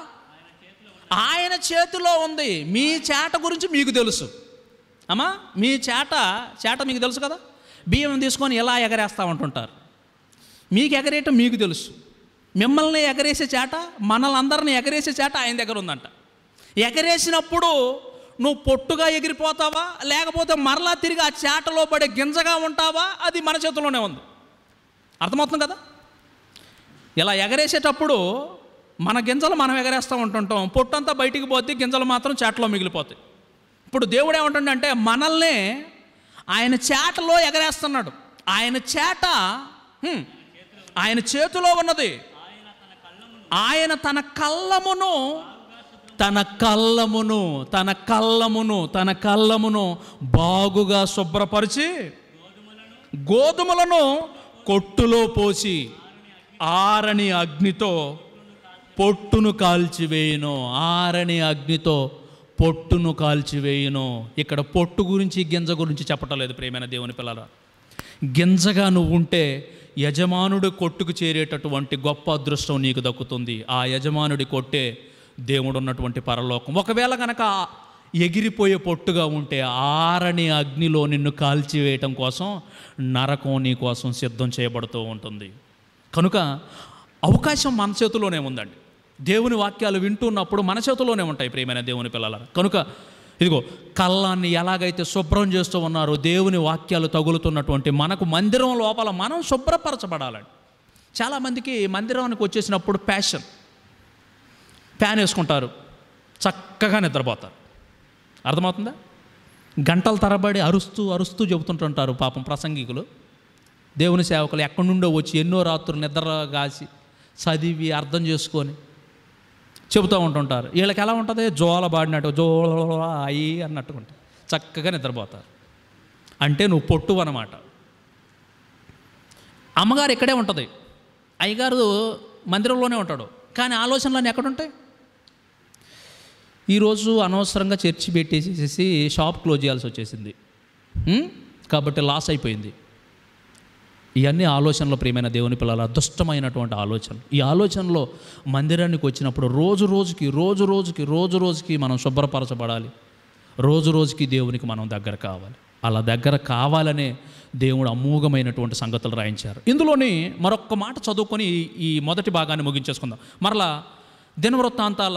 ఆయన చేతిలో ఉంది మీ చేట గురించి మీకు తెలుసు అమ్మా మీ చేట చేట మీకు తెలుసు కదా బియ్యం తీసుకొని ఎలా ఎగరేస్తా ఉంటుంటారు మీకు ఎగరేయటం మీకు తెలుసు మిమ్మల్ని ఎగరేసే చేట మనల్ని అందరిని ఎగరేసే చేట ఆయన దగ్గర ఉందంట ఎగరేసినప్పుడు నువ్వు పొట్టుగా ఎగిరిపోతావా లేకపోతే మరలా తిరిగి ఆ చేటలో పడే గింజగా ఉంటావా అది మన చేతిలోనే ఉంది అర్థమవుతుంది కదా ఇలా ఎగరేసేటప్పుడు మన గింజలు మనం ఎగరేస్తూ ఉంటుంటాం పొట్టంతా బయటికి పోతే గింజలు మాత్రం చేటలో మిగిలిపోతాయి ఇప్పుడు దేవుడు ఏమంటుండంటే మనల్ని ఆయన చేటలో ఎగరేస్తున్నాడు ఆయన చేట హ్మ్, ఆయన చేతిలో ఉన్నది ఆయన తన కళ్ళమును తన కళ్ళమును తన కళ్ళమును తన కళ్ళమును బాగుగా శుభ్రపరిచి గోధుమలను కొట్టులో పోసి ఆరని అగ్నితో పొట్టును కాల్చివేయును ఆరని అగ్నితో పొట్టును కాల్చివేయును ఇక్కడ పొట్టు గురించి గింజ గురించి చెప్పటం లేదు ప్రేమైన దేవుని పిల్లల గింజగా నువ్వు ఉంటే యజమానుడి కొట్టుకు చేరేటటువంటి గొప్ప అదృష్టం నీకు దక్కుతుంది ఆ యజమానుడి కొట్టే దేవుడు ఉన్నటువంటి పరలోకం ఒకవేళ కనుక ఎగిరిపోయే పొట్టుగా ఉంటే ఆరని అగ్నిలో నిన్ను కాల్చివేయటం కోసం నరకం నీ కోసం సిద్ధం చేయబడుతూ ఉంటుంది కనుక అవకాశం మన చేతిలోనే ఉందండి దేవుని వాక్యాలు వింటున్నప్పుడు మన చేతిలోనే ఉంటాయి ప్రియమైన దేవుని పిల్లల కనుక ఇదిగో కళ్ళాన్ని ఎలాగైతే శుభ్రం చేస్తూ ఉన్నారో దేవుని వాక్యాలు తగులుతున్నటువంటి మనకు మందిరం లోపల మనం శుభ్రపరచబడాలండి చాలామందికి మందిరానికి వచ్చేసినప్పుడు ప్యాషన్ ఫ్యాన్ వేసుకుంటారు చక్కగా నిద్రపోతారు అర్థమవుతుందా గంటల తరబడి అరుస్తూ అరుస్తూ చెబుతుంటుంటారు పాపం ప్రసంగికులు దేవుని సేవకులు ఎక్కడి నుండో వచ్చి ఎన్నో రాత్రులు నిద్ర కాసి చదివి అర్థం చేసుకొని చెబుతూ ఉంటుంటారు వీళ్ళకి ఎలా ఉంటుంది జోల పాడినట్టు జోల అయ్యి అన్నట్టుగా ఉంటుంది చక్కగా నిద్రపోతారు అంటే నువ్వు పొట్టు అన్నమాట అమ్మగారు ఇక్కడే ఉంటుంది అయ్యగారు మందిరంలోనే ఉంటాడు కానీ ఆలోచనలన్నీ ఎక్కడుంటాయి ఈరోజు అనవసరంగా చర్చి పెట్టేసేసి షాప్ క్లోజ్ చేయాల్సి వచ్చేసింది ఉం? కాబట్టి లాస్ అయిపోయింది ఇవన్నీ ఆలోచనలో ప్రియమైన దేవుని పిల్లల దుష్టమైనటువంటి ఆలోచన ఈ ఆలోచనలో మందిరానికి వచ్చినప్పుడు రోజు రోజుకి రోజు రోజుకి రోజు రోజుకి మనం శుభ్రపరచబడాలి రోజు రోజుకి దేవునికి మనం దగ్గర కావాలి అలా దగ్గర కావాలనే దేవుడు అమోఘమైనటువంటి సంగతులు రాయించారు ఇందులోని మరొక్క మాట చదువుకొని ఈ- ఈ మొదటి భాగాన్ని ముగించేసుకుందాం మరలా దినవృత్తాంతాల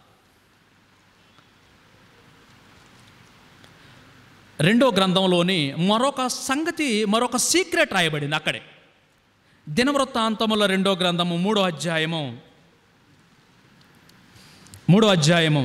రెండో గ్రంథంలోని మరొక సంగతి మరొక సీక్రెట్ రాయబడింది అక్కడే దినవృత్తాంతముల రెండో గ్రంథము మూడో అధ్యాయము మూడో అధ్యాయము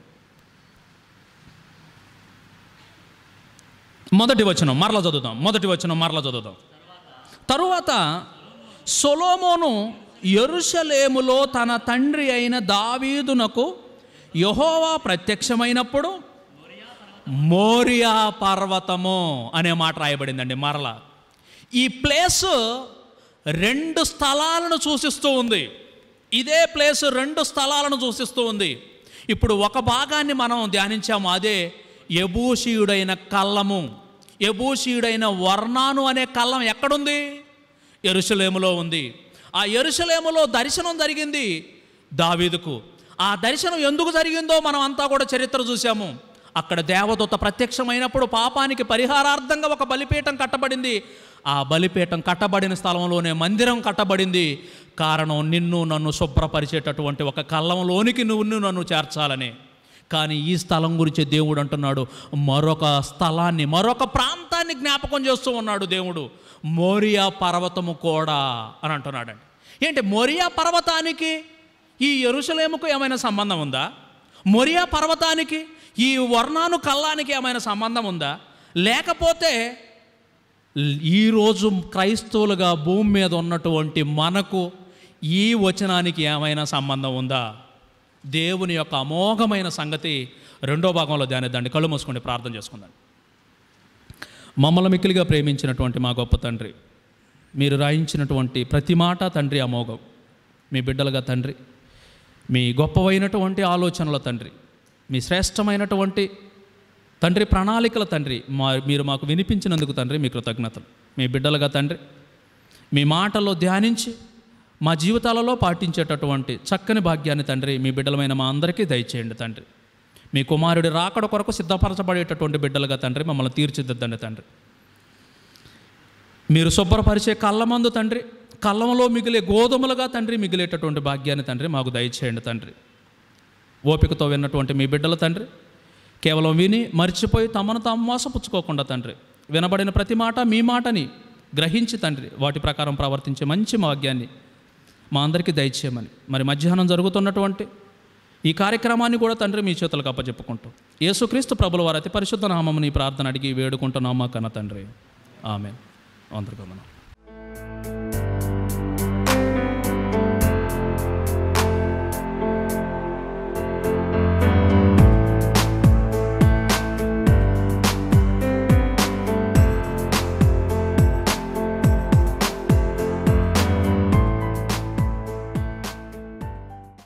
మొదటి వచనం మరల చదువుదాం మొదటి వచనం మరల చదువుదాం తరువాత సొలోమోను యెరూషలేములో తన తండ్రి అయిన దావీదునకు యెహోవా ప్రత్యక్షమైనప్పుడు మోరియా పర్వతము అనే మాట రాయబడిందండి మరల ఈ ప్లేస్ రెండు స్థలాలను సూచిస్తూ ఉంది ఇదే ప్లేస్ రెండు స్థలాలను సూచిస్తూ ఉంది ఇప్పుడు ఒక భాగాన్ని మనం ధ్యానించాము అదే ఎబూషీయుడైన కళ్ళము ఎబూషీయుడైన వర్ణాను అనే కళ్ళం ఎక్కడుంది ఎరుసలేములో ఉంది ఆ ఎరుసలేములో దర్శనం జరిగింది దావీదుకు ఆ దర్శనం ఎందుకు జరిగిందో మనం అంతా కూడా చరిత్ర చూసాము అక్కడ దేవదూత ప్రత్యక్షమైనప్పుడు పాపానికి పరిహారార్థంగా ఒక బలిపీఠం కట్టబడింది ఆ బలిపీఠం కట్టబడిన స్థలంలోనే మందిరం కట్టబడింది కారణం నిన్ను నన్ను శుభ్రపరిచేటటువంటి ఒక కళ్ళంలోనికి నువ్వు నన్ను చేర్చాలని కానీ ఈ స్థలం గురించి దేవుడు అంటున్నాడు మరొక స్థలాన్ని మరొక ప్రాంతాన్ని జ్ఞాపకం చేస్తూ ఉన్నాడు దేవుడు మోరియా పర్వతము కూడా అని అంటున్నాడండి ఏంటి మోరియా పర్వతానికి ఈ ఎరుసలేముకు ఏమైనా సంబంధం ఉందా మొరియా పర్వతానికి ఈ వర్ణాను కల్లానికి ఏమైనా సంబంధం ఉందా లేకపోతే ఈరోజు క్రైస్తవులుగా భూమి మీద ఉన్నటువంటి మనకు ఈ వచనానికి ఏమైనా సంబంధం ఉందా దేవుని యొక్క అమోఘమైన సంగతి రెండో భాగంలో ధ్యానిద్దండి కళ్ళు మూసుకొని ప్రార్థన చేసుకుందాం మమ్మల్ని మిక్కిలిగా ప్రేమించినటువంటి మా గొప్ప తండ్రి మీరు రాయించినటువంటి ప్రతి మాట తండ్రి అమోఘం మీ బిడ్డలుగా తండ్రి మీ గొప్పవైనటువంటి ఆలోచనల తండ్రి మీ శ్రేష్టమైనటువంటి తండ్రి ప్రణాళికల తండ్రి మా మీరు మాకు వినిపించినందుకు తండ్రి మీ కృతజ్ఞతలు మీ బిడ్డలుగా తండ్రి మీ మాటల్లో ధ్యానించి మా జీవితాలలో పాటించేటటువంటి చక్కని భాగ్యాన్ని తండ్రి మీ బిడ్డలమైన మా అందరికీ దయచేయండి తండ్రి మీ కుమారుడి రాకడ కొరకు సిద్ధపరచబడేటటువంటి బిడ్డలుగా తండ్రి మమ్మల్ని తీర్చిదిద్దండి తండ్రి మీరు శుభ్రపరిచే కళ్ళమందు తండ్రి కళ్ళంలో మిగిలే గోధుమలుగా తండ్రి మిగిలేటటువంటి భాగ్యాన్ని తండ్రి మాకు దయచేయండి తండ్రి ఓపికతో విన్నటువంటి మీ బిడ్డల తండ్రి కేవలం విని మర్చిపోయి తమను తాము మోసపుచ్చుకోకుండా తండ్రి వినబడిన ప్రతి మాట మీ మాటని గ్రహించి తండ్రి వాటి ప్రకారం ప్రవర్తించే మంచి భాగ్యాన్ని మా అందరికీ దయచేయమని మరి మధ్యాహ్నం జరుగుతున్నటువంటి ఈ కార్యక్రమాన్ని కూడా తండ్రి మీ చేతులకు అప్పచెప్పుకుంటూ యేసుక్రీస్తు ప్రభుల వారి అతి పరిశుద్ధ నామముని ప్రార్థన అడిగి వేడుకుంటున్నామా కన్న తండ్రి ఆమె అందరికీ మనం